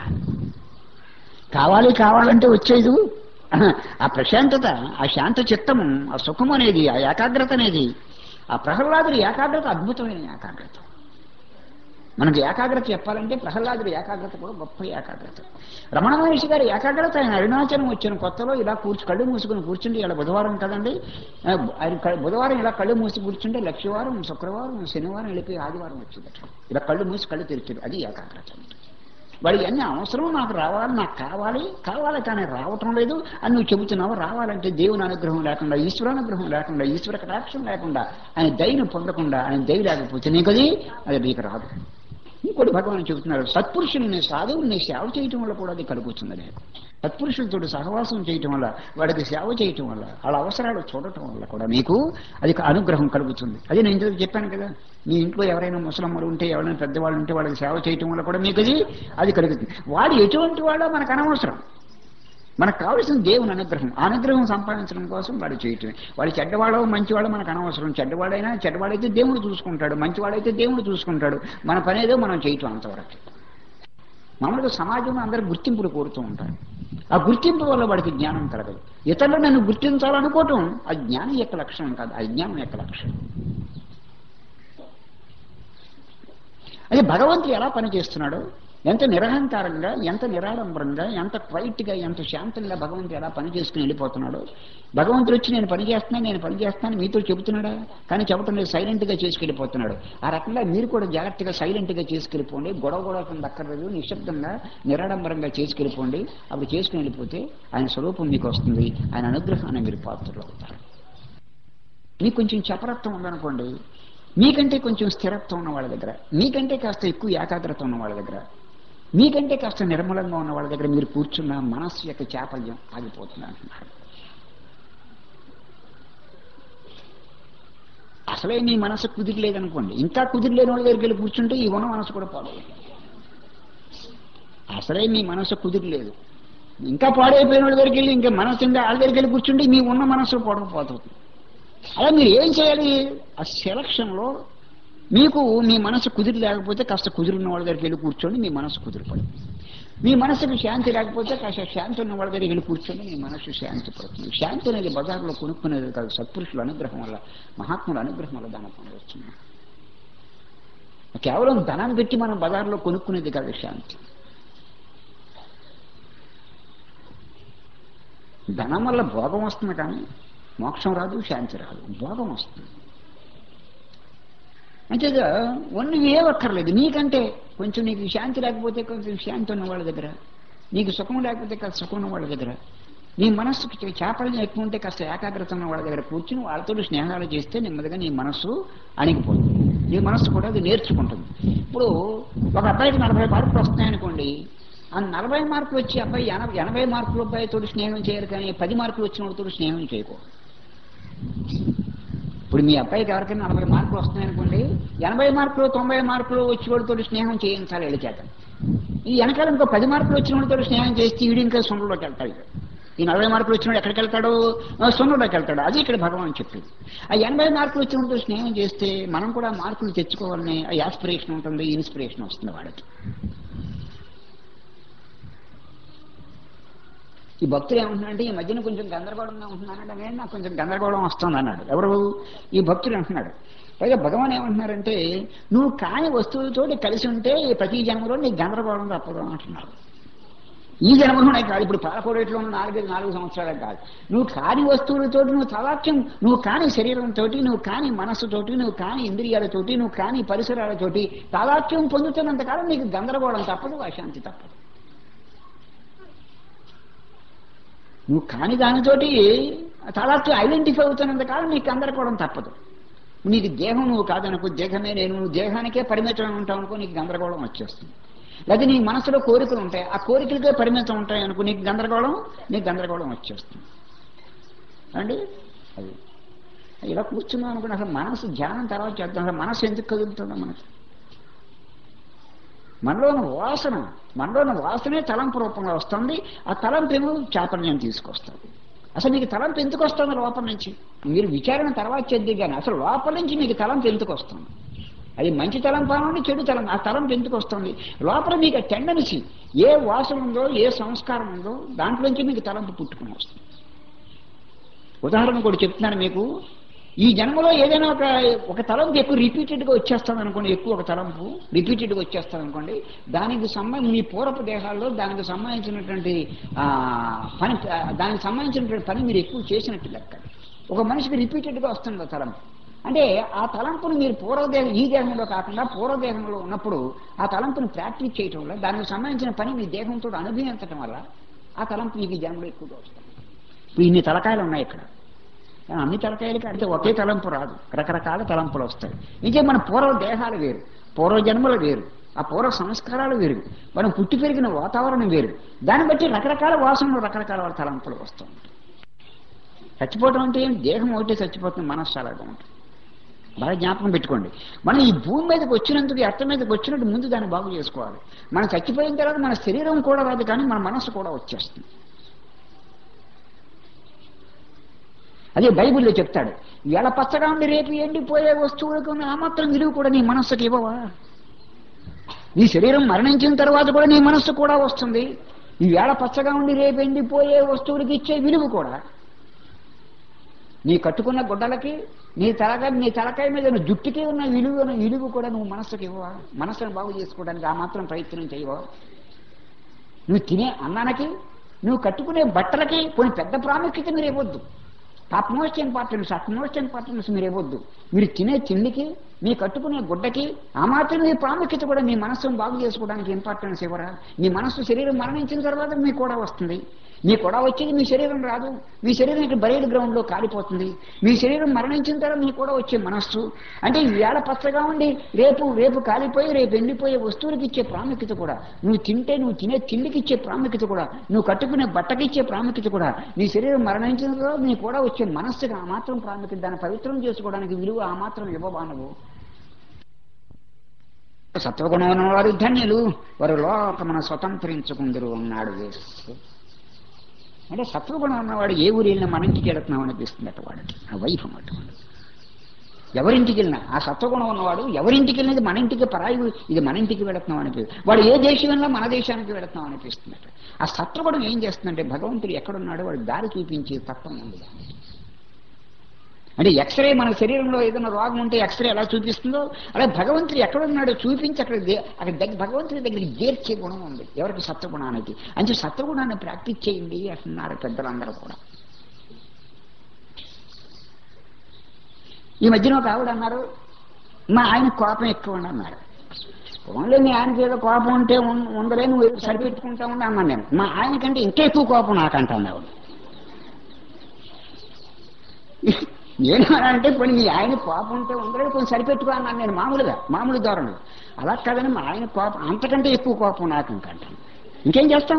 కావాలి కావాలంటే వచ్చేది ఆ ప్రశాంతత ఆ శాంత చిత్తము ఆ సుఖం అనేది ఆ ఏకాగ్రత అనేది ఆ ప్రహ్లాదుడి ఏకాగ్రత అద్భుతమైన ఏకాగ్రత మనకి ఏకాగ్రత చెప్పాలంటే ప్రహ్లాదుడి ఏకాగ్రత కూడా గొప్ప ఏకాగ్రత రమణ మహర్షి గారి ఏకాగ్రత ఆయన అరుణాచలం వచ్చిన కొత్తలో ఇలా కూర్చు కళ్ళు మూసుకుని కూర్చుంటే ఇలా బుధవారం కదండి ఆ, ఆయన క- బుధవారం ఇలా కళ్ళు మూసి కూర్చుంటే లక్షవారం శుక్రవారం శనివారం వెళ్ళిపోయి ఆదివారం వచ్చిందట ఇలా కళ్ళు మూసి కళ్ళు తెరిచాడు అది ఏకాగ్రత అంటే వాడికి అన్ని అవసరం నాకు రావాలి నాకు కావాలి కావాలి కానీ రావటం లేదు అని నువ్వు చెబుతున్నావు రావాలంటే దేవుని అనుగ్రహం లేకుండా ఈశ్వరానుగ్రహం లేకుండా ఈశ్వర కటాక్షం లేకుండా ఆయన దయను పొందకుండా ఆయన దయ లేకపోతే నీకు అది అది నీకు రాదు ఇంకోటి భగవాన్ చెబుతున్నారు సత్పురుషుల్ని సాధువుల్ని సేవ చేయటం వల్ల కూడా అది కలుగుతుందని సత్పురుషులతో సహవాసం చేయటం వల్ల వాడికి సేవ చేయటం వల్ల వాళ్ళ అవసరాలు చూడటం వల్ల కూడా మీకు అది అనుగ్రహం కలుగుతుంది అదే నేను ఇంతకు చెప్పాను కదా మీ ఇంట్లో ఎవరైనా ముసలమ్మలు ఉంటే ఎవరైనా పెద్దవాళ్ళు ఉంటే వాళ్ళకి సేవ చేయటం వల్ల కూడా మీకు అది అది కలుగుతుంది వాడు ఎటువంటి వాడో మనకు అనవసరం మనకు కావాల్సిన దేవుని అనుగ్రహం ఆ అనుగ్రహం సంపాదించడం కోసం వాడు చేయటమే వాడు చెడ్డవాడో మంచివాడో మనకు అనవసరం చెడ్డవాడైనా చెడ్డవాడైతే దేవుడు చూసుకుంటాడు మంచివాడైతే దేవుడు చూసుకుంటాడు మన పనేదో మనం చేయటం అంతవరకు మామూలుగా సమాజంలో అందరూ గుర్తింపులు కోరుతూ ఉంటారు ఆ గుర్తింపు వల్ల వాడికి జ్ఞానం కలగదు ఇతరులు నన్ను గుర్తించాలనుకోవటం ఆ జ్ఞానం యొక్క లక్షణం కాదు అజ్ఞానం యొక్క లక్షణం అదే భగవంతుడు ఎలా పనిచేస్తున్నాడో ఎంత నిరహంకారంగా ఎంత నిరాడంబరంగా ఎంత క్వైట్గా ఎంత శాంతంగా భగవంతుడు ఎలా పని చేసుకుని వెళ్ళిపోతున్నాడో భగవంతుడు వచ్చి నేను పని చేస్తున్నాను నేను పని చేస్తాను మీతో చెబుతున్నాడా కానీ చెప్పటం లేదు సైలెంట్గా చేసుకెళ్ళిపోతున్నాడు ఆ రకంగా మీరు కూడా జాగ్రత్తగా సైలెంట్గా చేసుకెళ్ళిపోండి గొడవ గొడవ కింద అక్కర్లేదు నిశ్శబ్దంగా నిరాడంబరంగా చేసుకెళ్ళిపోండి అప్పుడు చేసుకుని వెళ్ళిపోతే ఆయన స్వరూపం మీకు వస్తుంది ఆయన అనుగ్రహాన్ని మీరు పాత్రలు అవుతారు మీకు కొంచెం చపరత్వం ఉందనుకోండి మీకంటే కొంచెం స్థిరత్వం ఉన్న వాళ్ళ దగ్గర మీకంటే కాస్త ఎక్కువ ఏకాగ్రత ఉన్న వాళ్ళ దగ్గర మీకంటే కాస్త నిర్మలంగా ఉన్న వాళ్ళ దగ్గర మీరు కూర్చున్న మనస్సు యొక్క చాపల్యం ఆగిపోతుంది అంటున్నారు అసలే మీ మనసు కుదిరలేదనుకోండి ఇంకా కుదిరలేని వాళ్ళ దగ్గరికి వెళ్ళి కూర్చుంటే ఈ ఉన్న మనసు కూడా పాడలేదు అసలే మీ మనసు కుదిరలేదు ఇంకా పాడైపోయిన వాళ్ళ దగ్గరికి వెళ్ళి ఇంకా మనసు ఇంకా వాళ్ళ దగ్గరికి వెళ్ళి కూర్చుంటే మీ ఉన్న మనసు పొడకపోతుంది అలా మీరు ఏం చేయాలి ఆ సెలక్షన్లో మీకు మీ మనసు కుదిరి లేకపోతే కాస్త కుదిరిన వాళ్ళ దగ్గరికి వెళ్ళి కూర్చోండి మీ మనసు కుదిరిపడి మీ మనసుకు శాంతి లేకపోతే కాస్త శాంతి ఉన్న వాళ్ళ దగ్గరికి వెళ్ళి కూర్చోండి మీ మనసు శాంతి పడుతుంది శాంతి అనేది బజార్లో కొనుక్కునేది కాదు సత్పురుషుల అనుగ్రహం వల్ల మహాత్ముల అనుగ్రహం వల్ల దానం పొందవచ్చు కేవలం ధనం పెట్టి మనం బజార్లో కొనుక్కునేది కాదు శాంతి ధనం వల్ల భోగం వస్తుంది కానీ మోక్షం రాదు శాంతి రాదు భోగం వస్తుంది అంతేగా ఒన్ను ఏవక్కర్లేదు నీకంటే కొంచెం నీకు శాంతి లేకపోతే కొంచెం శాంతి ఉన్న వాళ్ళ దగ్గర నీకు సుఖం లేకపోతే కాస్త సుఖం ఉన్న వాళ్ళ దగ్గర నీ మనస్సుకి చేపలు ఎక్కువ ఉంటే కాస్త ఏకాగ్రత ఉన్న వాళ్ళ దగ్గర కూర్చుని వాళ్ళతో స్నేహాలు చేస్తే నెమ్మదిగా నీ మనస్సు అణిగిపోతుంది నీ మనస్సు కూడా అది నేర్చుకుంటుంది ఇప్పుడు ఒక అబ్బాయికి నలభై మార్కులు వస్తున్నాయనుకోండి ఆ నలభై మార్కులు వచ్చి అబ్బాయి ఎనభై ఎనభై మార్కుల అబ్బాయితో స్నేహం చేయరు కానీ పది మార్కులు వచ్చిన వాళ్ళతో స్నేహం చేయకూడదు ఇప్పుడు మీ అబ్బాయికి ఎవరికైనా నలభై మార్కులు వస్తున్నాయనుకోండి ఎనభై మార్కులు తొంభై మార్కులు వచ్చి వాడితో స్నేహం చేయించాలి వెళ్ళి చేత ఈ వెనకాల ఇంకో పది మార్కులు వచ్చిన వాడితో స్నేహం చేస్తే వీడు ఇంకా సొంతలోకి వెళ్తాడు ఈ నలభై మార్కులు వచ్చిన ఎక్కడికి వెళ్తాడు సొంతలోకి వెళ్తాడు అది ఇక్కడ భగవాన్ చెప్పింది ఆ ఎనభై మార్కులు వచ్చిన వాడితో స్నేహం చేస్తే మనం కూడా మార్కులు తెచ్చుకోవాలని ఆ యాస్పిరేషన్ ఉంటుంది ఇన్స్పిరేషన్ వస్తుంది వాడికి ఈ భక్తులు ఏమంటున్నారంటే ఈ మధ్యన కొంచెం గందరగోళంగా ఉంటున్నానంటే నేను నాకు కొంచెం గందరగోళం వస్తుంది అన్నాడు ఎవరు ఈ భక్తుడు అంటున్నాడు పైగా భగవాన్ ఏమంటున్నారంటే నువ్వు కాని వస్తువులతోటి కలిసి ఉంటే ప్రతి జన్మలో నీకు గందరగోళం తప్పదు అంటున్నాడు ఈ జన్మలోనే కాదు ఇప్పుడు పాలకోడేట్లో ఉన్న నాలుగైదు నాలుగు సంవత్సరాలే కాదు నువ్వు కాని వస్తువులతోటి నువ్వు తలాక్యం నువ్వు కాని శరీరంతో నువ్వు కాని మనస్సుతోటి నువ్వు కాని ఇంద్రియాలతోటి నువ్వు కాని పరిసరాలతోటి తాదాత్యం పొందుతున్నంతకాలం నీకు గందరగోళం తప్పదు అశాంతి తప్పదు నువ్వు కాని దానితోటి తలాత్తు ఐడెంటిఫై అవుతున్నంత కాలం నీకు గందరగోళం తప్పదు నీకు దేహం నువ్వు కాదనుకో దేహమే నేను నువ్వు దేహానికే పరిమితం ఉంటావు అనుకో నీకు గందరగోళం వచ్చేస్తుంది లేదా నీ మనసులో కోరికలు ఉంటాయి ఆ కోరికలకే పరిమితం ఉంటాయి అనుకో నీకు గందరగోళం నీకు గందరగోళం వచ్చేస్తుంది అండి అది ఇలా కూర్చున్నాం అనుకుని అసలు మనసు ధ్యానం తర్వాత చేద్దాం అసలు మనసు ఎందుకు కదులుతుందో మనకి మనలోని వాసన మనలోని వాసనే తలంపు రూపంలో వస్తుంది ఆ తలంపు ఏమో చాపల్యం తీసుకొస్తుంది అసలు మీకు తలంపు ఎందుకు వస్తుంది లోపల నుంచి మీరు విచారణ తర్వాత చేద్ది కానీ అసలు లోపల నుంచి మీకు తలంపు ఎందుకు వస్తుంది అది మంచి తలంపు అనండి చెడు తలం ఆ తలంపు ఎందుకు వస్తుంది లోపల మీకు టెండెన్సీ ఏ వాసన ఉందో ఏ సంస్కారం ఉందో దాంట్లోంచి మీకు తలంపు పుట్టుకుని వస్తుంది ఉదాహరణ కూడా చెప్తున్నాను మీకు ఈ జన్మలో ఏదైనా ఒక ఒక తలంపు ఎక్కువ రిపీటెడ్గా వచ్చేస్తుంది అనుకోండి ఎక్కువ ఒక తలంపు రిపీటెడ్గా వచ్చేస్తుంది అనుకోండి దానికి సంబంధం మీ పూర్వపు దేహాల్లో దానికి సంబంధించినటువంటి ఆ, పని దానికి సంబంధించినటువంటి పని మీరు ఎక్కువ చేసినట్టు లెక్క ఒక మనిషికి రిపీటెడ్గా వస్తుంది ఆ తలంపు అంటే ఆ తలంపును మీరు పూర్వదేహం ఈ దేహంలో కాకుండా పూర్వదేహంలో ఉన్నప్పుడు ఆ తలంపును ప్రాక్టీస్ చేయటం వల్ల దానికి సంబంధించిన పని మీ దేహంతో అనుభవించడం వల్ల ఆ తలంపు మీకు ఈ జన్మలో ఎక్కువగా వస్తుంది ఇప్పుడు ఇన్ని తలకాయలు ఉన్నాయి ఇక్కడ కానీ అన్ని తలకాయలకి అంటే ఒకే తలంపు రాదు రకరకాల తలంపులు వస్తాయి ఇంకే మన పూర్వ దేహాలు వేరు పూర్వ జన్మలు వేరు ఆ పూర్వ సంస్కారాలు వేరు మనం పుట్టి పెరిగిన వాతావరణం వేరు దాన్ని బట్టి రకరకాల వాసనలు రకరకాల తలంపులు వస్తూ ఉంటాయి చచ్చిపోవటం అంటే ఏం దేహం ఒకటే చచ్చిపోతుంది మనస్సు అలాగా ఉంటుంది బాగా జ్ఞాపకం పెట్టుకోండి మనం ఈ భూమి మీదకి వచ్చినందుకు ఈ అర్థం మీదకి వచ్చినట్టు ముందు దాన్ని బాగు చేసుకోవాలి మనం చచ్చిపోయిన తర్వాత మన శరీరం కూడా రాదు కానీ మన మనస్సు కూడా వచ్చేస్తుంది అదే బైబిల్లో చెప్తాడు ఎలా పచ్చగా ఉండి రేపు ఎండిపోయే వస్తువులకు ఆ మాత్రం విలువ కూడా నీ మనస్సుకి ఇవ్వవా నీ శరీరం మరణించిన తర్వాత కూడా నీ మనస్సు కూడా వస్తుంది ఈ వేళ పచ్చగా ఉండి రేపు ఎండిపోయే వస్తువులకి ఇచ్చే విలువ కూడా నీ కట్టుకున్న గుడ్డలకి నీ తలకాయ నీ తలకాయ మీద ఉన్న జుట్టుకి ఉన్న విలువ విలువ కూడా నువ్వు మనస్సుకి ఇవ్వవా మనస్సును బాగు చేసుకోవడానికి ఆ మాత్రం ప్రయత్నం చేయవా నువ్వు తినే అన్నానికి నువ్వు కట్టుకునే బట్టలకి కొన్ని పెద్ద ప్రాముఖ్యత మీరు ఇవ్వద్దు top most importance utmost importance మీరు ఇవ్వద్దు మీరు తినే తిండికి మీ కట్టుకునే గుడ్డకి ఆ మాత్రం మీ ప్రాముఖ్యత కూడా మీ మనస్సును బాగు చేసుకోవడానికి ఇంపార్టెన్స్ ఇవ్వరా మీ మనస్సు శరీరం మరణించిన తర్వాత మీకు కూడా వస్తుంది మీ కూడా వచ్చేది మీ శరీరం రాదు మీ శరీరం ఇక్కడ బరేడ్ గ్రౌండ్ లో కాలిపోతుంది మీ శరీరం మరణించిన తర్వాత మీకు కూడా వచ్చే మనస్సు అంటే ఈ వేళ పచ్చగా ఉండి రేపు రేపు కాలిపోయి రేపు ఎండిపోయే వస్తువులకి ఇచ్చే ప్రాముఖ్యత కూడా నువ్వు తింటే నువ్వు తినే తిండికి ఇచ్చే ప్రాముఖ్యత కూడా నువ్వు కట్టుకునే బట్టకి ఇచ్చే ప్రాముఖ్యత కూడా నీ శరీరం మరణించిన తర్వాత నీకు కూడా వచ్చే మనస్సుగా ఆ మాత్రం ప్రాముఖ్యత దాన్ని పవిత్రం చేసుకోవడానికి విలువ ఆ మాత్రం ఇవ్వవా నువ్వు సత్వగుణం ఉన్న వారు ధన్యులు వారు లోకమున స్వతంత్రించుకుందరు అన్నాడు యేసు అంటే సత్వగుణం ఉన్నవాడు ఏ ఊరు వెళ్ళినా మన ఇంటికి వెళుతున్నాం అనిపిస్తుంది అటు వాడికి ఆ వైఫ్ అటువంటి ఎవరింటికి వెళ్ళినా ఆ సత్వగుణం ఉన్నవాడు ఎవరింటికి వెళ్ళినది మన ఇంటికి పరాయి ఊరు, ఇది మన ఇంటికి వెళుతున్నాం అనిపిస్తుంది వాడు ఏ దేశం వెళ్ళినా మన దేశానికి వెళుతున్నాం అనిపిస్తుంది అటు. ఆ సత్వగుణం ఏం చేస్తుందంటే భగవంతుడు ఎక్కడున్నాడో వాడు దారి చూపించే తత్వం ఉంది దానికి అంటే ఎక్స్రే మన శరీరంలో ఏదైనా రోగం ఉంటే ఎక్స్రే ఎలా చూపిస్తుందో అలా భగవంతుడు ఎక్కడున్నాడో చూపించి అక్కడ దే- అక్కడ దగ్గర భగవంతుడి దగ్గరికి చేర్చే గుణం ఉంది ఎవరికి సత్వగుణానికి అంటే సత్వగుణాన్ని ప్రాక్టీస్ చేయండి అంటున్నారు పెద్దలందరూ కూడా ఈ మధ్యన ఒక ఆవిడ అన్నారు మా ఆయన కోపం ఎక్కువ ఉంది అన్నారు ఓన్లీ మీ ఆయనకి ఏదో కోపం ఉంటే ఉం- ఉందలే నువ్వు ఏదో సరిపెట్టుకుంటా ఉండి అన్నాను నేను మా ఆయనకంటే ఇంకా ఎక్కువ కోపం నాకంటాను ఆవిడ నేను అంటే పోనీ మీ ఆయన కోపం ఉంటే ఉందలే కొంచెం సరిపెట్టుకో అన్నాను నేను మామూలుగా మామూలు ధోరణి అలా కాదని మా ఆయన కోపం అంతకంటే ఎక్కువ కోపం నాకు ఇంకంటాను ఇంకేం చేస్తాం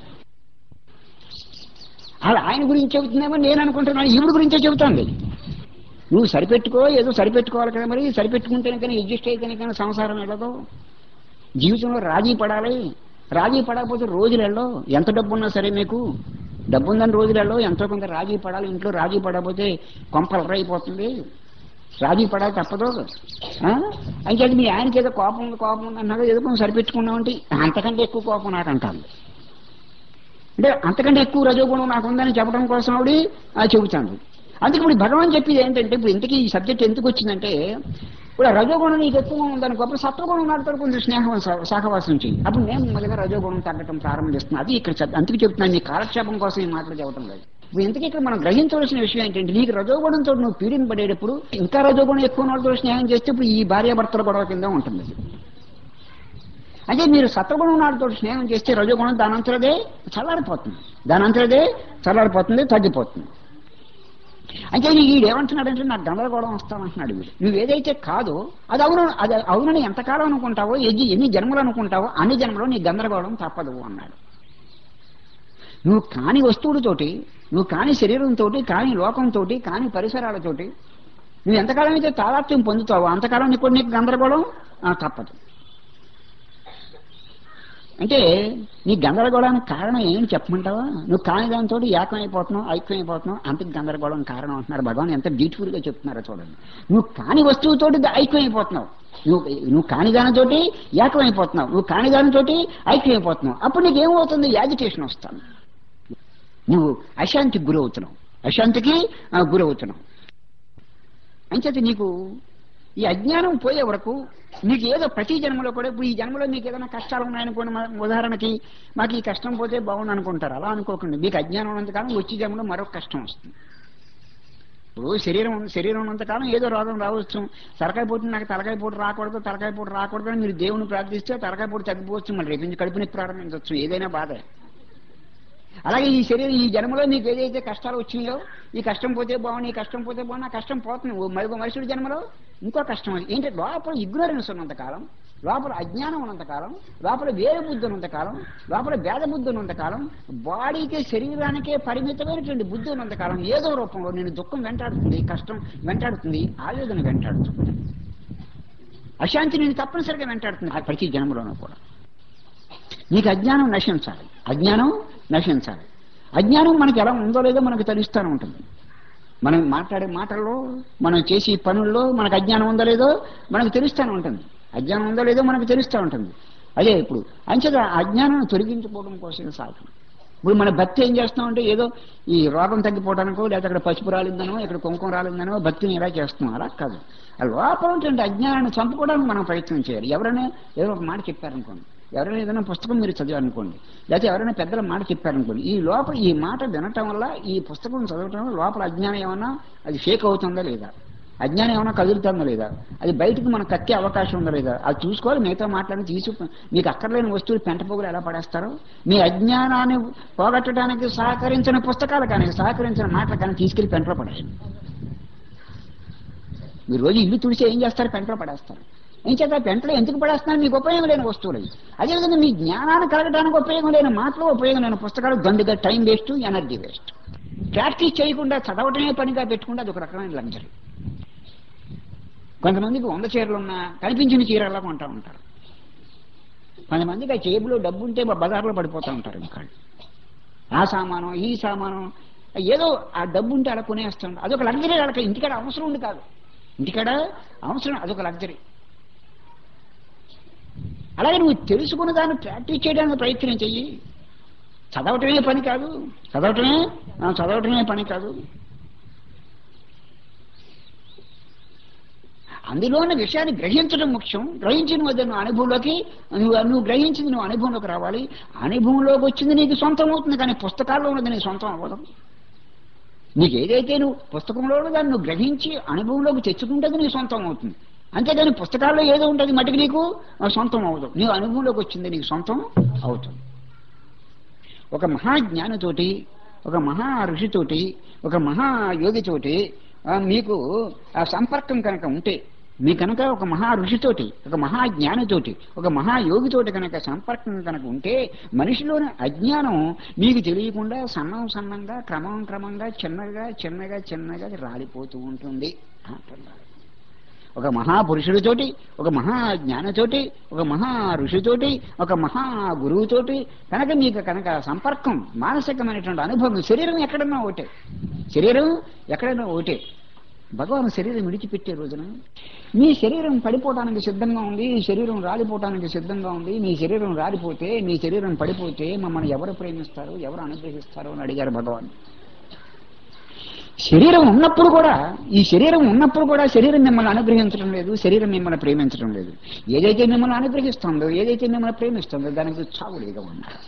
అలా ఆయన గురించి చెబుతుందేమో నేను అనుకుంటున్నాను ఈవిడ గురించే చెబుతాంది నువ్వు సరిపెట్టుకో ఏదో సరిపెట్టుకోవాలి కదా మరి సరిపెట్టుకుంటేనే కానీ అడ్జస్ట్ అయితేనే కానీ సంసారం వెళ్ళదు జీవితంలో రాజీ పడాలి రాజీ పడకపోతే రోజులు వెళ్ళవు ఎంత డబ్బు ఉన్నా సరే మీకు డబ్బు ఉందని రోజులు వెళ్ళవు ఎంతో కొంత రాజీ పడాలి ఇంట్లో రాజీ పడకపోతే కొంపలు అయిపోతుంది రాజీ పడాలి తప్పదు ఆ? అయితే అది మీ ఆయనకి ఏదో కోపం ఉంది కోపం ఉంది అన్నాడు ఏదో కొంచెం సరిపెట్టుకున్నామంటే అంతకంటే ఎక్కువ కోపం నాకు అంటాను అంటే అంతకంటే ఎక్కువ రజోగుణం నాకు ఉందని చెప్పడం కోసం ఆవిడ ఆ చెబుతాను అందుకే ఇప్పుడు భగవాన్ చెప్పేది ఏంటంటే ఇప్పుడు ఇంతకీ ఈ సబ్జెక్ట్ ఎందుకు వచ్చిందంటే ఇప్పుడు ఆ రజోగుణం నీకు ఎక్కువ ఉందనుకో అప్పుడు సత్వగుణం నాటితో కొంచెం స్నేహం సహ- సహవాసం చేయి అప్పుడు నేను మొదలుగా రజోగుణం తగ్గటం ప్రారంభిస్తున్నాను అది ఇక్కడ చెప్- అందుకే చెప్తున్నాను నీ కాలక్షేపం కోసం ఈ మాటలు చెప్పడం లేదు ఇప్పుడు ఇంతకీ ఇక్కడ మనం గ్రహించవలసిన విషయం ఏంటంటే నీకు రజోగుణంతో నువ్వు పీడింపడేటప్పుడు ఇంకా రజోగుణం ఎక్కువ వాళ్ళతో స్నేహం చేస్తే ఇప్పుడు ఈ భార్యాభర్తల గొడవ కింద ఉంటుంది అది. అంటే మీరు సత్వగుణం నాటితో స్నేహం చేస్తే రజోగుణం దానంతరదే చల్లారిపోతుంది దానంతరదే చల్లారిపోతుంది తగ్గిపోతుంది అంటే వీడు ఏమంటున్నాడంటే నాకు గందరగోళం వస్తానంటున్నాడు వీడు నువ్వు ఏదైతే కాదో అది అవును అది అవునని ఎంతకాలం అనుకుంటావో ఎన్ని ఎన్ని జన్మలు అనుకుంటావో అన్ని జన్మలో నీ గందరగోళం తప్పదు అన్నాడు నువ్వు కాని వస్తువులతోటి నువ్వు కాని శరీరంతో కాని లోకంతో కాని పరిసరాలతోటి నువ్వు ఎంతకాలం అయితే తాదాత్మ్యం పొందుతావో అంతకాలం నీకు కూడా నీకు గందరగోళం ఆ, తప్పదు అంటే నీ గందరగోళానికి కారణం ఏం చెప్పమంటావా నువ్వు కాని దాంతో ఏకమైపోతున్నావు ఐక్యమైపోతున్నావు అంతకు గందరగోళం కారణం అంటున్నారు భగవాన్ ఎంత బ్యూటిఫుల్ గా చెప్తున్నారో చూడండి నువ్వు కాని వస్తువుతోటి ఐక్యమైపోతున్నావు నువ్వు నువ్వు కాని దానితోటి ఏకమైపోతున్నావు నువ్వు కాని దానితోటి ఐక్యమైపోతున్నావు అప్పుడు నీకు ఏమవుతుంది యాజిటేషన్ వస్తాను నువ్వు అశాంతికి గురవుతున్నావు అశాంతికి ఆ, గురవుతున్నావు అంచేత నీకు ఈ అజ్ఞానం పోయే వరకు నీకు ఏదో ప్రతి జన్మలో కూడా ఇప్పుడు ఈ జన్మలో మీకు ఏదైనా కష్టాలు ఉన్నాయనుకోండి మా- ఉదాహరణకి మాకు ఈ కష్టం పోతే బాగుండు అనుకుంటారు అలా అనుకోకండి మీకు అజ్ఞానం ఉన్నంతకాలం వచ్చే జన్మలో మరొక కష్టం వస్తుంది ఇప్పుడు శరీరం ఉంది- శరీరం ఉన్నంతకాలం ఏదో రోగం రావచ్చు తలకాయ పోటు నాకు తలకాయ పోటు రాకూడదు తలకాయ పోటు రాకూడదు అని మీరు దేవుని ప్రార్థిస్తే తలకాయ పోటు తగ్గిపోవచ్చు మళ్ళీ రేపు నుంచి కడుపుని ప్రారంభించవచ్చు ఏదైనా బాధే అలాగే ఈ శరీరం ఈ జన్మలో నీకు ఏదైతే కష్టాలు వచ్చినాయో ఈ కష్టం పోతే బాగుంది ఈ కష్టం పోతే బాగుంది ఆ కష్టం పోతుంది ఓ మరొక మనుషుడి జన్మలో ఇంకో కష్టం అది ఏంటంటే లోపల ఇగ్నోరెన్స్ ఉన్నంత కాలం లోపల అజ్ఞానం ఉన్నంతకాలం లోపల వేరే బుద్ధి ఉన్నంతకాలం లోపల భేద బుద్ధి ఉన్నంతకాలం బాడీకి శరీరానికే పరిమితమైనటువంటి బుద్ధి ఉన్నంతకాలం ఏదో రూపంలో నేను దుఃఖం వెంటాడుతుంది కష్టం వెంటాడుతుంది ఆవేదన వెంటాడుతుంది అశాంతి నేను తప్పనిసరిగా వెంటాడుతుంది ఆ ప్రతి జన్మలోనూ కూడా నీకు అజ్ఞానం నశించాలి అజ్ఞానం నశించాలి అజ్ఞానం మనకి ఎలా ఉందో లేదో మనకు తెలుస్తూనే ఉంటుంది మనం మాట్లాడే మాటల్లో మనం చేసే పనుల్లో మనకు అజ్ఞానం ఉందో లేదో మనకు తెలుస్తూనే ఉంటుంది అజ్ఞానం ఉందో లేదో మనకు తెలుస్తూ ఉంటుంది అదే ఇప్పుడు అంచేత అజ్ఞానం తొలగించుకోవడం కోసం సాధన ఇప్పుడు మన భక్తి ఏం చేస్తామంటే ఏదో ఈ రోగం తగ్గిపోవడానికో లేదా అక్కడ పసుపు రాలిందనో ఇక్కడ కుంకుమ రాలిందనో భక్తిని ఇలా చేస్తున్నాం అలా కాదు ఆ లోపల ఉన్నటువంటి అజ్ఞానాన్ని చంపుకోవడానికి మనం ప్రయత్నం చేయాలి ఎవరైనా ఏదో ఒక మాట చెప్పారనుకోండి ఎవరైనా ఏదైనా పుస్తకం మీరు చదివారనుకోండి లేకపోతే ఎవరైనా పెద్దల మాట చెప్పారనుకోండి ఈ లోపల ఈ మాట వినటం వల్ల ఈ పుస్తకం చదవటం వల్ల లోపల అజ్ఞానం ఏమన్నా అది ఫేక్ అవుతుందా లేదా అజ్ఞానం ఏమైనా కదులుతుందా లేదా అది బయటకు మనకు కక్కే అవకాశం ఉందా లేదా అది చూసుకోవాలి మిగతా మాట్లాడి తీసు మీకు అక్కర్లేని వస్తువులు పెంట పోగులు ఎలా పడేస్తారో మీ అజ్ఞానాన్ని పోగొట్టడానికి సహకరించిన పుస్తకాలు కానీ సహకరించిన మాటలు కానీ తీసుకెళ్లి పెంటలో పడేయండి మీరు రోజు ఇల్లు తుడిచి ఏం చేస్తారు పెంటలో పడేస్తారు ఏం చేత పెంటలో ఎందుకు పడేస్తున్నారు మీకు ఉపయోగం లేని వస్తువులు అవి. అదేవిధంగా మీ జ్ఞానాన్ని కలగడానికి ఉపయోగం లేని మాటలు ఉపయోగం లేని పుస్తకాలు దండుగా time waste energy waste practice చేయకుండా చదవటమే పనిగా పెట్టుకుంటే అది ఒక రకమైన లగ్జరీ కొంతమందికి వంద చీరలు ఉన్నా కనిపించిన చీరలా కొంటా ఉంటారు కొంతమందికి ఆ జేబులో డబ్బు ఉంటే బజార్లో పడిపోతూ ఉంటారు ఇంకా ఆ సామానం ఈ సామానం ఏదో ఆ డబ్బు ఉంటే అలా కొనేస్తాం అదొక లగ్జరీ వాళ్ళకి ఇంటికాడ అవసరం ఉంది కాదు ఇంటికాడ అవసరం అదొక లగ్జరీ అలాగే నువ్వు తెలుసుకున్న దాన్ని ప్రాక్టీస్ చేయడానికి ప్రయత్నం చెయ్యి చదవటమే పని కాదు చదవటమే ఆ, చదవటమే పని కాదు అందులోని విషయాన్ని గ్రహించడం ముఖ్యం గ్రహించిన వద్ద నువ్వు అనుభవంలోకి నువ్వు నువ్వు గ్రహించింది నువ్వు అనుభవంలోకి రావాలి అనుభవంలోకి వచ్చింది నీకు సొంతం అవుతుంది కానీ పుస్తకాల్లో ఉన్నది నీకు సొంతం అవ్వదు నీకు ఏదైతే నువ్వు పుస్తకంలో దాన్ని నువ్వు గ్రహించి అనుభవంలోకి తెచ్చుకుంటే అది నీకు సొంతం అవుతుంది అంతేగాని పుస్తకాల్లో ఏదో ఉంటుంది మటుకు నీకు ఆ సొంతం అవ్వదు నీవు అనుభవంలోకి వచ్చింది నీకు సొంతం అవుతుంది ఒక మహాజ్ఞానితోటి ఒక మహా ఋషితోటి ఒక మహా యోగితోటి ఆ, మీకు ఆ సంపర్కం కనుక ఉంటే మీ కనుక ఒక మహా ఋషితోటి ఒక మహా జ్ఞానితోటి ఒక మహా యోగితోటి కనుక సంపర్కం కనుక ఉంటే మనిషిలోని అజ్ఞానం మీకు తెలియకుండా సన్నం సన్నంగా క్రమం క్రమంగా చిన్నగా చిన్నగా చిన్నగా అది రాలిపోతూ ఉంటుంది అంటున్నారు ఒక మహాపురుషుడితోటి ఒక మహా జ్ఞానతోటి ఒక మహా ఋషితోటి ఒక మహా గురువుతోటి కనుక మీకు కనుక సంపర్కం మానసికమైనటువంటి అనుభవం శరీరం ఎక్కడన్నా ఒకటే శరీరం ఎక్కడైనా ఒకటే భగవాన్ శరీరం విడిచిపెట్టే రోజున మీ శరీరం పడిపోవటానికి సిద్ధంగా ఉంది ఈ శరీరం రాలిపోవటానికి సిద్ధంగా ఉంది మీ శరీరం రాలిపోతే మీ శరీరం పడిపోతే మమ్మల్ని ఎవరు ప్రేమిస్తారు ఎవరు అనుగ్రహిస్తారు అని అడిగారు భగవాన్ శరీరం ఉన్నప్పుడు కూడా ఈ శరీరం ఉన్నప్పుడు కూడా శరీరం మిమ్మల్ని అనుగ్రహించడం లేదు శరీరం మిమ్మల్ని ప్రేమించడం లేదు ఏదైతే మిమ్మల్ని అనుగ్రహిస్తుందో ఏదైతే మిమ్మల్ని ప్రేమిస్తుందో దానికి చావు లేక ఉన్నారు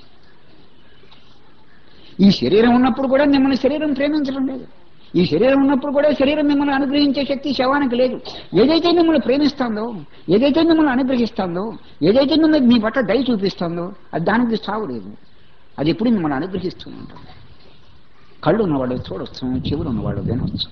ఈ శరీరం ఉన్నప్పుడు కూడా మిమ్మల్ని శరీరం ప్రేమించడం లేదు ఈ శరీరం ఉన్నప్పుడు కూడా శరీరం మిమ్మల్ని అనుగ్రహించే శక్తి శవానికి లేదు ఏదైతే మిమ్మల్ని ప్రేమిస్తుందో ఏదైతే మిమ్మల్ని అనుగ్రహిస్తుందో ఏదైతే మిమ్మల్ని మీ పట్ల దయ చూపిస్తుందో అది దానికి చావు లేదు అది ఎప్పుడు మిమ్మల్ని అనుగ్రహిస్తూ ఉంటుంది కళ్ళు ఉన్నవాడు చూడొచ్చు చెవులు ఉన్నవాడు వినవచ్చు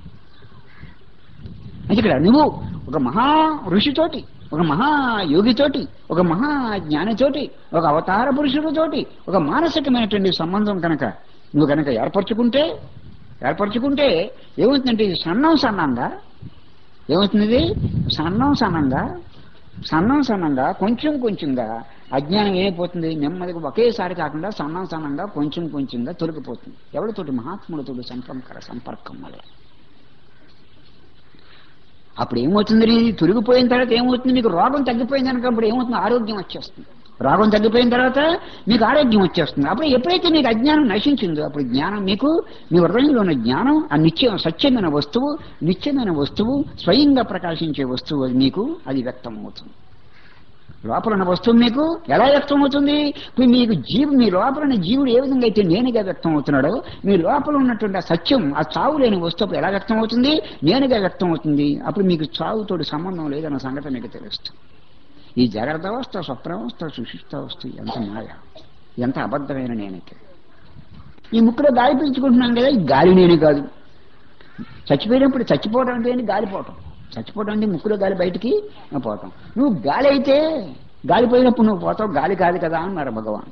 అంటే ఇక్కడ నువ్వు ఒక మహా ఋషితోటి ఒక మహా యోగితోటి ఒక మహా జ్ఞానితోటి ఒక అవతార పురుషుడితోటి ఒక మానసికమైనటువంటి సంబంధం కనుక నువ్వు కనుక ఏర్పరచుకుంటే ఏర్పరచుకుంటే ఏమవుతుందంటే ఇది సన్నం సన్నంగా ఏమవుతుంది ఇది సన్నం సన్నంగా సన్నం సన్నంగా కొంచెం కొంచెంగా అజ్ఞానం ఏమైపోతుంది నెమ్మదిగా ఒకేసారి కాకుండా సన్నం సన్నంగా కొంచెం కొంచెంగా తొలగిపోతుంది ఎవరితోటి మహాత్ములతోటి సంపర్క సంపర్కం వల్ల అప్పుడు ఏమవుతుంది నీది తొలగిపోయిన తర్వాత ఏమవుతుంది మీకు రోగం తగ్గిపోయింది అనుకో అప్పుడు ఏమవుతుంది ఆరోగ్యం వచ్చేస్తుంది రోగం తగ్గిపోయిన తర్వాత మీకు ఆరోగ్యం వచ్చేస్తుంది అప్పుడు ఎప్పుడైతే మీకు అజ్ఞానం నశించిందో అప్పుడు జ్ఞానం మీకు మీ హృదయంలో ఉన్న జ్ఞానం ఆ నిత్యం సత్యమైన వస్తువు నిత్యమైన వస్తువు స్వయంగా ప్రకాశించే వస్తువు అది మీకు అది వ్యక్తం అవుతుంది లోపల ఉన్న వస్తువు మీకు ఎలా వ్యక్తం అవుతుంది ఇప్పుడు మీకు జీవు మీ లోపల ఉన్న జీవుడు ఏ విధంగా అయితే నేనుగా వ్యక్తం అవుతున్నాడో మీ లోపల ఉన్నటువంటి ఆ సత్యం ఆ చావు లేని వస్తువు అప్పుడు ఎలా వ్యక్తం అవుతుంది నేనుగా వ్యక్తం అవుతుంది అప్పుడు మీకు చావుతోటి సంబంధం లేదన్న సంగతి మీకు తెలుస్తుంది ఈ జాగ్రత్త అవస్థ స్వప్నావస్థ సుశిష్టావస్థ ఎంత మాయ ఎంత అబద్ధమైన నేనైతే ఈ ముక్కులో గాలి పీల్చుకుంటున్నాను కదా ఈ గాలి నేను కాదు చచ్చిపోయినప్పుడు చచ్చిపోవడం అంటే ఏంటి గాలిపోవటం చచ్చిపోవడం అంటే ముక్కులో గాలి బయటికి పోతాం నువ్వు గాలి అయితే గాలి పోయినప్పుడు నువ్వు పోతావు గాలి కాదు కదా అన్నారు భగవాన్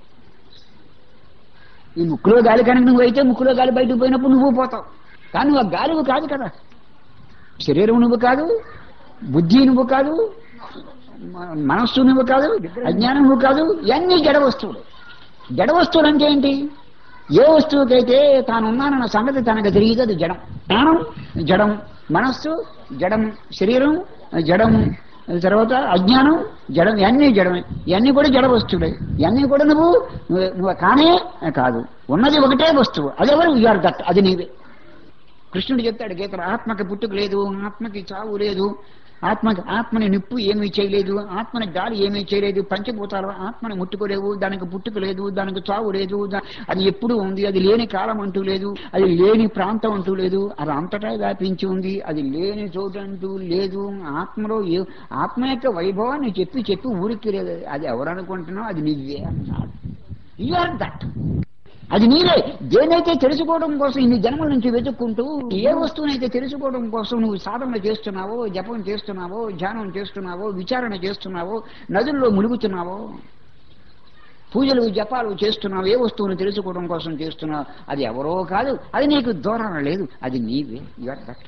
ఈ ముక్కులో గాలి కనుక నువ్వు అయితే ముక్కులో గాలి బయటకు పోయినప్పుడు నువ్వు పోతావు కానీ నువ్వు ఆ గాలి కాదు కదా శరీరం నువ్వు కాదు బుద్ధి నువ్వు కాదు మ- మనస్సు నువ్వు కాదు అజ్ఞానం నువ్వు కాదు ఇవన్నీ జడ వస్తువులు జడ వస్తువులు అంటే ఏంటి ఏ వస్తువుకైతే తాను ఉన్నానన్న సంగతి తనకు తెలియదు అది జడం జ్ఞానం జడం మనస్సు జడం శరీరం జడం తర్వాత అజ్ఞానం జడం ఇవన్నీ జడమే ఇవన్నీ కూడా జడ వస్తువులే ఇవన్నీ కూడా నువ్వు నువ్వు నువ్వు కానే కాదు ఉన్నది ఒకటే వస్తువు అదెవరు యూఆర్ దట్ అది నీవే కృష్ణుడు చెప్తాడు గీతలు ఆత్మకి పుట్టుక లేదు ఆత్మకి చావు లేదు ఆత్మకి ఆత్మని నిప్పు ఏమీ చేయలేదు ఆత్మని గాలి ఏమీ చేయలేదు పంచభూతాలు ఆత్మని ముట్టుకోలేవు దానికి పుట్టుక లేదు దానికి చావు లేదు దా- అది ఎప్పుడు ఉంది అది లేని కాలం అంటూ లేదు అది లేని ప్రాంతం అంటూ లేదు అది అంతటా వ్యాపించి ఉంది అది లేని చోటు అంటూ లేదు ఆత్మలో ఏ ఆత్మ యొక్క వైభవాన్ని చెప్పి చెప్పి ఊరికి లేదు అది ఎవరు అనుకుంటున్నావు అది నీవే అన్నాడు యు ఆర్ దట్ అది నీవే దేనైతే తెలుసుకోవడం కోసం ఇన్ని జన్మల నుంచి వెతుక్కుంటూ ఏ వస్తువునైతే తెలుసుకోవడం కోసం నువ్వు సాధన చేస్తున్నావో జపం చేస్తున్నావో ధ్యానం చేస్తున్నావో విచారణ చేస్తున్నావో నదుల్లో ములుగుతున్నావో పూజలు జపాలు చేస్తున్నావు ఏ వస్తువును తెలుసుకోవడం కోసం చేస్తున్నావు అది ఎవరో కాదు అది నీకు దూరం లేదు అది నీవే యువర్ దట్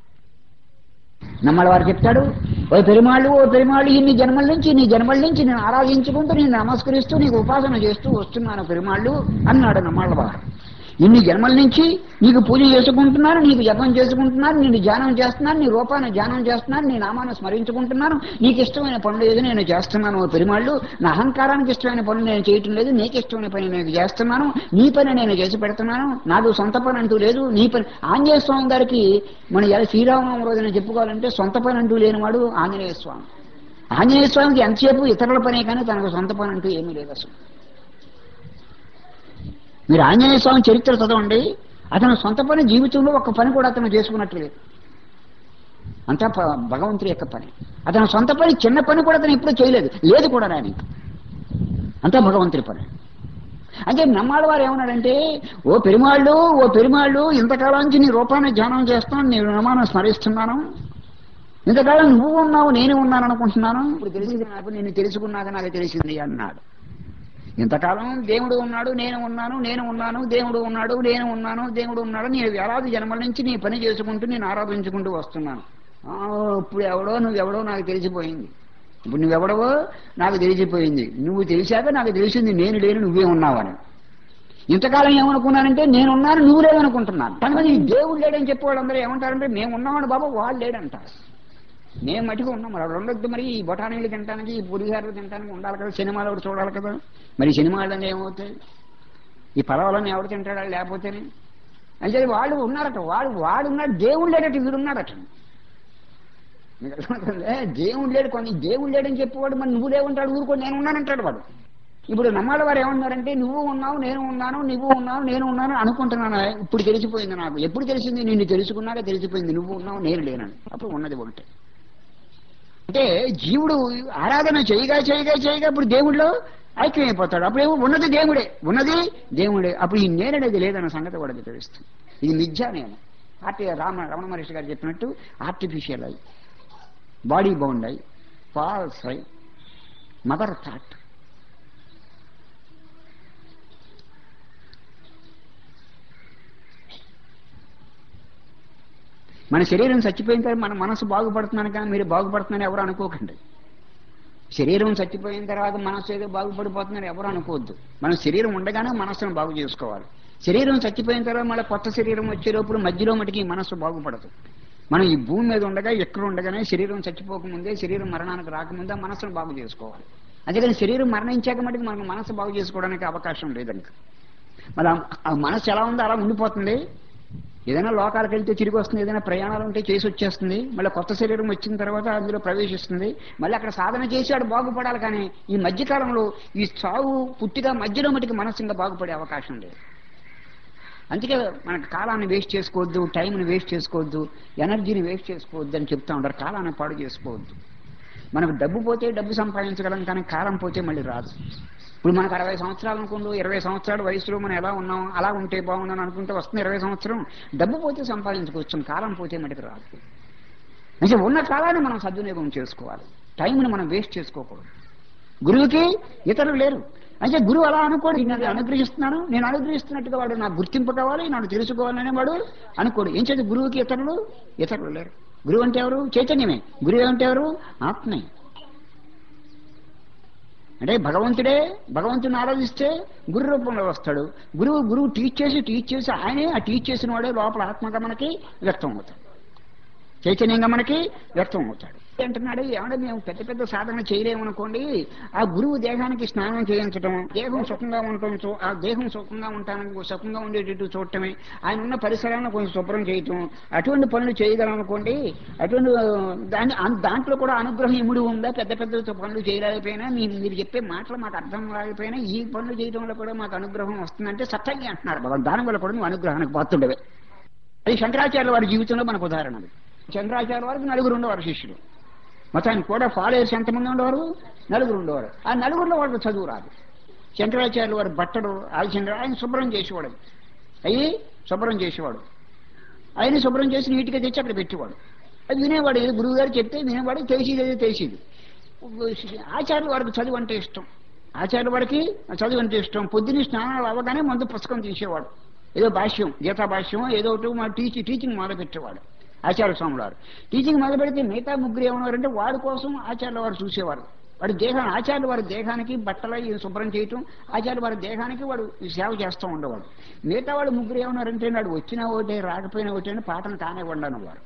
నమ్మల వారు చెప్తాడు ఓ పెరుమాళ్ళు ఓ పెరుమాళ్ళు ఇన్ని జన్మల నుంచి నీ జన్మల నుంచి నేను ఆరాధించుకుంటూ నేను నమస్కరిస్తూ నీకు ఉపాసన చేస్తూ వస్తున్నాను పెరుమాళ్ళు అన్నాడు నమ్మళ్ళ వారు ఇన్ని జన్మల నుంచి నీకు పూజ చేసుకుంటున్నాను నీకు జపం చేసుకుంటున్నాను నేను ధ్యానం చేస్తున్నాను నీ రూపాన్ని ధ్యానం చేస్తున్నాను నీ నామాన్ని స్మరించుకుంటున్నాను నీకు ఇష్టమైన పనులు ఏదో నేను చేస్తున్నాను ఓ పెరుమాళ్ళు నా అహంకారానికి ఇష్టమైన పనులు నేను చేయటం లేదు నీకు ఇష్టమైన పని నేను చేస్తున్నాను నీ పని నేను చేసి పెడుతున్నాను నాకు సొంత పని అంటూ లేదు నీ పని ఆంజనేయ స్వామి గారికి మన ఎలా శ్రీరామనవమి రోజున చెప్పుకోవాలంటే సొంత పని అంటూ లేనివాడు ఆంజనేయ స్వామి ఆంజనేయ స్వామికి ఎంతసేపు ఇతరుల పనే కానీ తనకు సొంత పని అంటూ ఏమీ లేదు అసలు మీరు ఆంజనేయ స్వామి చరిత్ర చదవండి అతను సొంత పని జీవితంలో ఒక పని కూడా అతను చేసుకున్నట్లు లేదు అంతా ప- భగవంతుడి యొక్క పని అతను సొంత పని చిన్న పని కూడా అతను ఎప్పుడూ చేయలేదు లేదు కూడా రాని అంతా భగవంతుడి పని అంటే నమ్మాళ్ళ వారు ఏమన్నాడంటే ఓ పెరుమాళ్ళు ఓ పెరుమాళ్ళు ఇంతకాలం నుంచి నీ రూపాన్ని ధ్యానం చేస్తాను నీ నామాన్ని స్మరిస్తున్నాను ఇంతకాలం నువ్వు ఉన్నావు నేను ఉన్నాను అనుకుంటున్నాను ఇప్పుడు తెలిసింది నాకు నేను తెలుసుకున్నాక నాకు తెలిసింది అన్నాడు ఇంతకాలం దేవుడు ఉన్నాడు నేను ఉన్నాను నేను ఉన్నాను దేవుడు ఉన్నాడు నేను ఉన్నాను దేవుడు ఉన్నాడు నేను వేలాది జన్మల నుంచి నీ పని చేసుకుంటూ నేను ఆరాధించుకుంటూ వస్తున్నాను ఆ, ఇప్పుడు ఎవడో నువ్వెవడో నాకు తెలిసిపోయింది ఇప్పుడు నువ్వెవడవో నాకు తెలిసిపోయింది నువ్వు తెలిసాక నాకు తెలిసింది నేను లేను నువ్వే ఉన్నావని ఇంతకాలం ఏమనుకున్నానంటే నేనున్నాను నువ్వు లేదనుకుంటున్నాను కొంతమంది దేవుడు లేడని చెప్పేవాళ్ళు అందరూ ఏమంటారంటే మేము ఉన్నామని బాబా వాళ్ళు లేడంటారు మేము మటుకు ఉన్నాం మరి అక్కడ ఉండొద్దు మరి ఈ బొటానీలు తినడానికి ఈ పులిహారలు తినడానికి ఉండాలి కదా సినిమాలు ఒకటి చూడాలి కదా మరి సినిమాలన్నీ ఏమవుతాయి ఈ పలవలన్నీ ఎవడు తింటాడా లేకపోతేనే అంటే వాళ్ళు ఉన్నారట వాడు వాడు ఉన్నాడు దేవుడు లేడట వీడు ఉన్నాడట మీకు అర్థమవుతుందా? దేవుడు లేడు కొన్ని దేవుడు లేడని చెప్పేవాడు మరి నువ్వు లేవుంటాడు ఊరుకో నేను ఉన్నానంటాడు వాడు ఇప్పుడు నమ్మాళ్ళ వారు ఏమన్నారంటే నువ్వు ఉన్నావు నేను ఉన్నాను నువ్వు ఉన్నావు నేను ఉన్నాను అనుకుంటున్నాను ఇప్పుడు తెలిసిపోయింది నాకు ఎప్పుడు తెలిసింది నిన్ను తెలుసుకున్నాక తెలిసిపోయింది నువ్వు ఉన్నావు నేను లేనని అప్పుడు ఉన్నది ఒకటే అంటే జీవుడు ఆరాధన చేయగా చేయగా చేయగా ఇప్పుడు దేవుడిలో ఐక్యమైపోతాడు అప్పుడు ఏమో ఉన్నది దేవుడే ఉన్నది దేవుడే అప్పుడు ఈ నేననేది లేదన్న సంగతి కూడా తెలుస్తుంది ఇది మిథ్యా నేను ఆర్టి రామ రమణ మహర్షి గారు చెప్పినట్టు ఆర్టిఫిషియల్ అయి బాడీ బౌండ్ అయి ఫాల్స్ అయి మదర్ థాట్ మన శరీరం చచ్చిపోయిన తర్వాత మన మనసు బాగుపడుతున్నాను కానీ మీరు బాగుపడుతున్నారని ఎవరు అనుకోకండి శరీరం చచ్చిపోయిన తర్వాత మనసు ఏదో బాగుపడిపోతుందని ఎవరు అనుకోవద్దు మన శరీరం ఉండగానే మనసును బాగు చేసుకోవాలి శరీరం చచ్చిపోయిన తర్వాత మళ్ళీ కొత్త శరీరం వచ్చేటప్పుడు మధ్యలో మటుకి ఈ మనసు బాగుపడదు మనం ఈ భూమి మీద ఉండగా ఎక్కడ ఉండగానే శరీరం చచ్చిపోకముందే శరీరం మరణానికి రాకముందే మనసును బాగు చేసుకోవాలి అందుకని శరీరం మరణించాక మటుకు మనకు మనసు బాగు చేసుకోవడానికి అవకాశం లేదండి మరి ఆ- ఆ మనసు ఎలా ఉందో అలా ఉండిపోతుంది ఏదైనా లోకాలకు వెళ్తే తిరిగి వస్తుంది ఏదైనా ప్రయాణాలు ఉంటే చేసి వచ్చేస్తుంది మళ్ళీ కొత్త శరీరం వచ్చిన తర్వాత అందులో ప్రవేశిస్తుంది మళ్ళీ అక్కడ సాధన చేసి ఆడు బాగుపడాలి కానీ ఈ మధ్యకాలంలో ఈ చావు పుట్టిగా మధ్యలో మటుకు మనసు ఇంకా బాగుపడే అవకాశం లేదు అందుకే మనకు కాలాన్ని వేస్ట్ చేసుకోవద్దు టైంని వేస్ట్ చేసుకోవద్దు ఎనర్జీని వేస్ట్ చేసుకోవద్దు అని చెప్తా ఉంటారు కాలాన్ని పాడు చేసుకోవద్దు మనకు డబ్బు పోతే డబ్బు సంపాదించగలం కానీ కాలం పోతే మళ్ళీ రాదు ఇప్పుడు మనకు అరవై సంవత్సరాలు అనుకుంటూ ఇరవై సంవత్సరాల వయసులో మనం ఎలా ఉన్నాం అలా ఉంటే బాగుందని అనుకుంటే వస్తుంది ఇరవై సంవత్సరం డబ్బు పోతే సంపాదించుకోవచ్చు కాలం పోతే మటుకు రాదు అంటే ఉన్న కాలాన్ని మనం సద్వినియోగం చేసుకోవాలి టైంని మనం వేస్ట్ చేసుకోకూడదు గురువుకి ఇతరులు లేరు అంటే గురువు అలా అనుకోడు నేను అనుగ్రహిస్తున్నాను నేను అనుగ్రహిస్తున్నట్టుగా వాడు నాకు గుర్తింపు కావాలి నాకు తెలుసుకోవాలనే వాడు అనుకోడు ఏం చేతి గురువుకి ఇతరులు ఇతరులు లేరు గురువు అంటే ఎవరు చైతన్యమే గురువు అంటే ఎవరు ఆత్మే అంటే భగవంతుడే భగవంతుని ఆరాధిస్తే గురు రూపంలో వస్తాడు గురువు గురువు టీచ్ చేసి టీచ్ చేసి ఆయనే ఆ టీచ్ చేసిన వాడే లోపల ఆత్మగా మనకి వ్యక్తం అవుతాడు చైతన్యంగా మనకి వ్యక్తం అవుతాడు అంటున్నాడు ఏమంటే మేము పెద్ద పెద్ద సాధన చేయలేమనుకోండి ఆ గురువు దేహానికి స్నానం చేయించడం దేహం సుఖంగా ఉండటం చూ- ఆ దేహం సుఖంగా ఉంటానికి సుఖంగా ఉండేటట్టు చూడటమే ఆయన ఉన్న పరిసరాలను కొంచెం శుభ్రం చేయటం అటువంటి పనులు చేయగలం అనుకోండి అటువంటి ఆ, దాని ఆ- దాంట్లో కూడా అనుగ్రహం ఇముడి ఉందా పెద్ద పెద్ద పనులు చేయలేకపోయినా మీరు మీరు చెప్పే మాటలు మాకు అర్థం కాకపోయినా ఈ పనులు చేయడంలో కూడా మాకు అనుగ్రహం వస్తుందంటే సత్యంగా అంటున్నారు భగవాన్ దాని వల్ల కూడా నువ్వు అనుగ్రహానికి పాత్రుడవే అది శంకరాచార్య వారి జీవితంలో మనకు ఉదాహరణ అది శంకరాచార్య వారికి నలుగురు ఉండేవారు శిష్యులు మొత్తానికి కూడా ఫాలోయర్స్ ఎంతమంది ఉండేవారు నలుగురు ఉండేవారు ఆ నలుగురిలో వాళ్ళకి చదువు రాదు శంకరాచార్యుల వారి బట్టలు ఆదిశంకర ఆయన శుభ్రం చేసేవాడు అయ్యి శుభ్రం చేసేవాడు ఆయన శుభ్రం చేసి నీట్గా తెచ్చి అక్కడ పెట్టేవాడు అది వినేవాడు ఏదో గురువు గారు చెప్తే వినేవాడు తెలిసేది ఏదో తెలిసేది ఆచార్యుల వారికి చదువు అంటే ఇష్టం ఆచార్యుల వారికి చదువు అంటే ఇష్టం పొద్దున్న స్నానాలు అవ్వగానే ముందు పుస్తకం తీసేవాడు ఏదో భాష్యం గీతా భాష్యం ఏదో ఒకటి మా టీచి టీచింగ్ మొదలు పెట్టేవాడు ఆచార్య స్వామి వారు టీచింగ్ మొదలు పెడితే మిగతా ముగ్గురు ఏమన్నారంటే వాడి కోసం ఆచార్యుల వారు చూసేవారు వాడి దేహం ఆచార్యుల వారి దేహానికి బట్టలు ఇవి శుభ్రం చేయటం ఆచార్య వారి దేహానికి వాడు ఈ సేవ చేస్తూ ఉండేవాడు మిగతా వాడు ముగ్గురు ఏమన్నారంటే వాడు వచ్చినా ఒకటే రాకపోయినా ఒకటే అని పాఠం కానివ్వండి వారు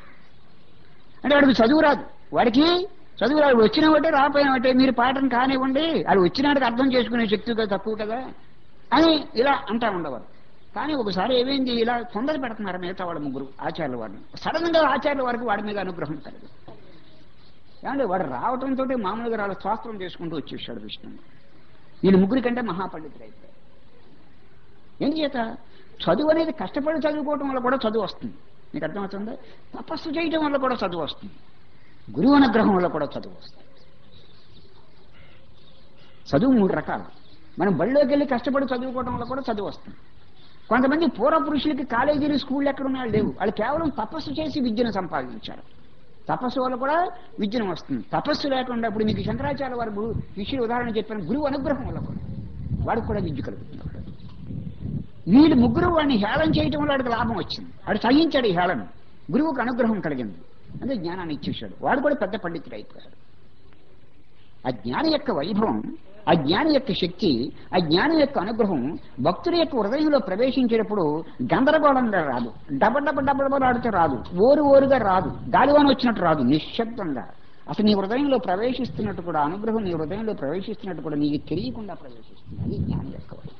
అంటే వాడికి చదువు రాదు వాడికి చదువు రాదు వచ్చిన ఒకటే రాపోయిన ఒకటే మీరు పాఠం కానివ్వండి అది వచ్చినాడికి అర్థం చేసుకునే శక్తి కదా తక్కువ కదా అని ఇలా అంటా ఉండేవారు కానీ ఒకసారి ఏమైంది ఇలా తొందర పెడుతున్నారు మిగతా వాళ్ళ ముగ్గురు ఆచార్యుల వారిని సడన్ గా ఆచార్యుల వారికి వాడి మీద అనుగ్రహం కలిగి ఏమంటే వాడు రావటంతో మామూలుగా రాళ్ళ శాస్త్రం చేసుకుంటూ వచ్చేసాడు విష్ణు వీళ్ళు ముగ్గురి కంటే మహాపండితులు అయిపోయారు ఏం చేత చదువు అనేది కష్టపడి చదువుకోవటం వల్ల కూడా చదువు వస్తుంది నీకు అర్థమవుతుందా తపస్సు చేయటం వల్ల కూడా చదువు వస్తుంది గురువు అనుగ్రహం వల్ల కూడా చదువు వస్తుంది చదువు మూడు రకాలు మనం బడిలోకి వెళ్ళి కష్టపడి చదువుకోవడం వల్ల కూడా చదువు వస్తుంది కొంతమంది పూర్వ పురుషులకి కాలేజీలు స్కూళ్ళు ఎక్కడ ఉన్నాయో లేవు వాళ్ళు కేవలం తపస్సు చేసి విద్యను సంపాదించారు తపస్సు వల్ల కూడా విద్యను వస్తుంది తపస్సు లేకుండా ఇప్పుడు మీకు శంకరాచార్య వారి గురు శిష్యుడు ఉదాహరణ చెప్పిన గురువు అనుగ్రహం వల్ల కూడా వాడికి కూడా విద్య కలుగుతుంది అక్కడ. వీళ్ళు ముగ్గురు వాడిని హేళన చేయటం వల్ల వాడికి లాభం వచ్చింది వాడు సహించాడు ఈ హేళన గురువుకు అనుగ్రహం కలిగింది అంటే జ్ఞానాన్ని ఇచ్చేశాడు వాడు కూడా పెద్ద పండితుడు అయిపోయాడు ఆ జ్ఞాని యొక్క వైభవం ఆ జ్ఞాని యొక్క శక్తి ఆ జ్ఞాని యొక్క అనుగ్రహం భక్తుల యొక్క హృదయంలో ప్రవేశించేటప్పుడు గందరగోళంగా రాదు డబ డబ డబ డబ ఆడితే రాదు ఓరు ఓరుగా రాదు గాలివాన వచ్చినట్టు రాదు నిశ్శబ్దంగా అసలు నీ హృదయంలో ప్రవేశిస్తున్నట్టు కూడా అనుగ్రహం నీ హృదయంలో ప్రవేశిస్తున్నట్టు కూడా నీకు తెలియకుండా ప్రవేశిస్తుంది అది జ్ఞాని యొక్క వైభవం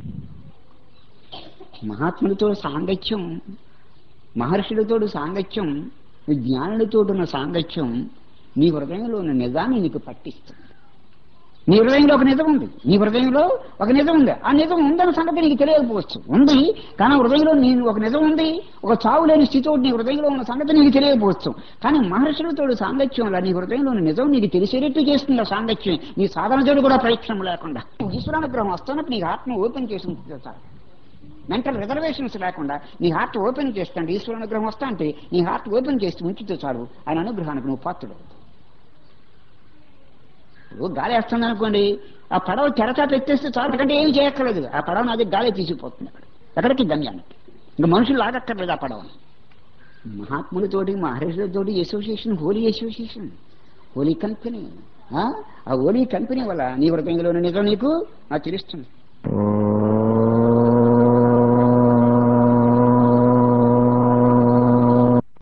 మహాత్ములతో సాంగత్యం మహర్షులతో సాంగత్యం జ్ఞానులతో ఉన్న సాంగత్యం నీ హృదయంలో ఉన్న నిజాన్ని నీకు పట్టిస్తుంది నీ హృదయంలో ఒక నిజం ఉంది నీ హృదయంలో ఒక నిజం ఉంది ఆ నిజం ఉందన్న సంగతి నీకు తెలియకపోవచ్చు ఉంది కానీ హృదయంలో నీ ఒక నిజం ఉంది ఒక చావు లేని స్థితితో నీ హృదయంలో ఉన్న సంగతి నీకు తెలియకపోవచ్చు కానీ మహర్షులతో సాంగత్యం వల్ల నీ హృదయంలో ఉన్న నిజం నీకు తెలిసేటట్టు చేస్తుంది ఆ సాంగత్యం నీ సాధనతోడు కూడా ప్రయత్నం లేకుండా ఈశ్వరానుగ్రహం వస్తున్నప్పుడు నీ ఆత్మ ఓపెన్ చేసి ఉంటుంది సార్ మెంటల్ రిజర్వేషన్స్ లేకుండా నీ హార్ట్ ఓపెన్ చేస్తాంటే ఈశ్వర అనుగ్రహం వస్తా అంటే నీ హార్ట్ ఓపెన్ చేసి ఉంచితే చాలు ఆయన అనుగ్రహానికి నువ్వు పాత్రుడు ఇప్పుడు గాలి వేస్తుంది అనుకోండి ఆ పడవ తెరచాట ఎత్తేస్తే చాలు ఎందుకంటే ఏమి చేయక్కర్లేదు ఆ పడవ అది గాలి తీసుకుపోతుంది అక్కడ ఎక్కడికి గమ్యానికి ఇంకా మనుషులు లాగక్కర్లేదు ఆ పడవని మహాత్ములతోటి మహర్షులతోటి association holy association holy company ఆ హోలీ కంపెనీ వల్ల నీ హృదయంలోని నిజం నీకు నాకు తెలుస్తుంది ఓ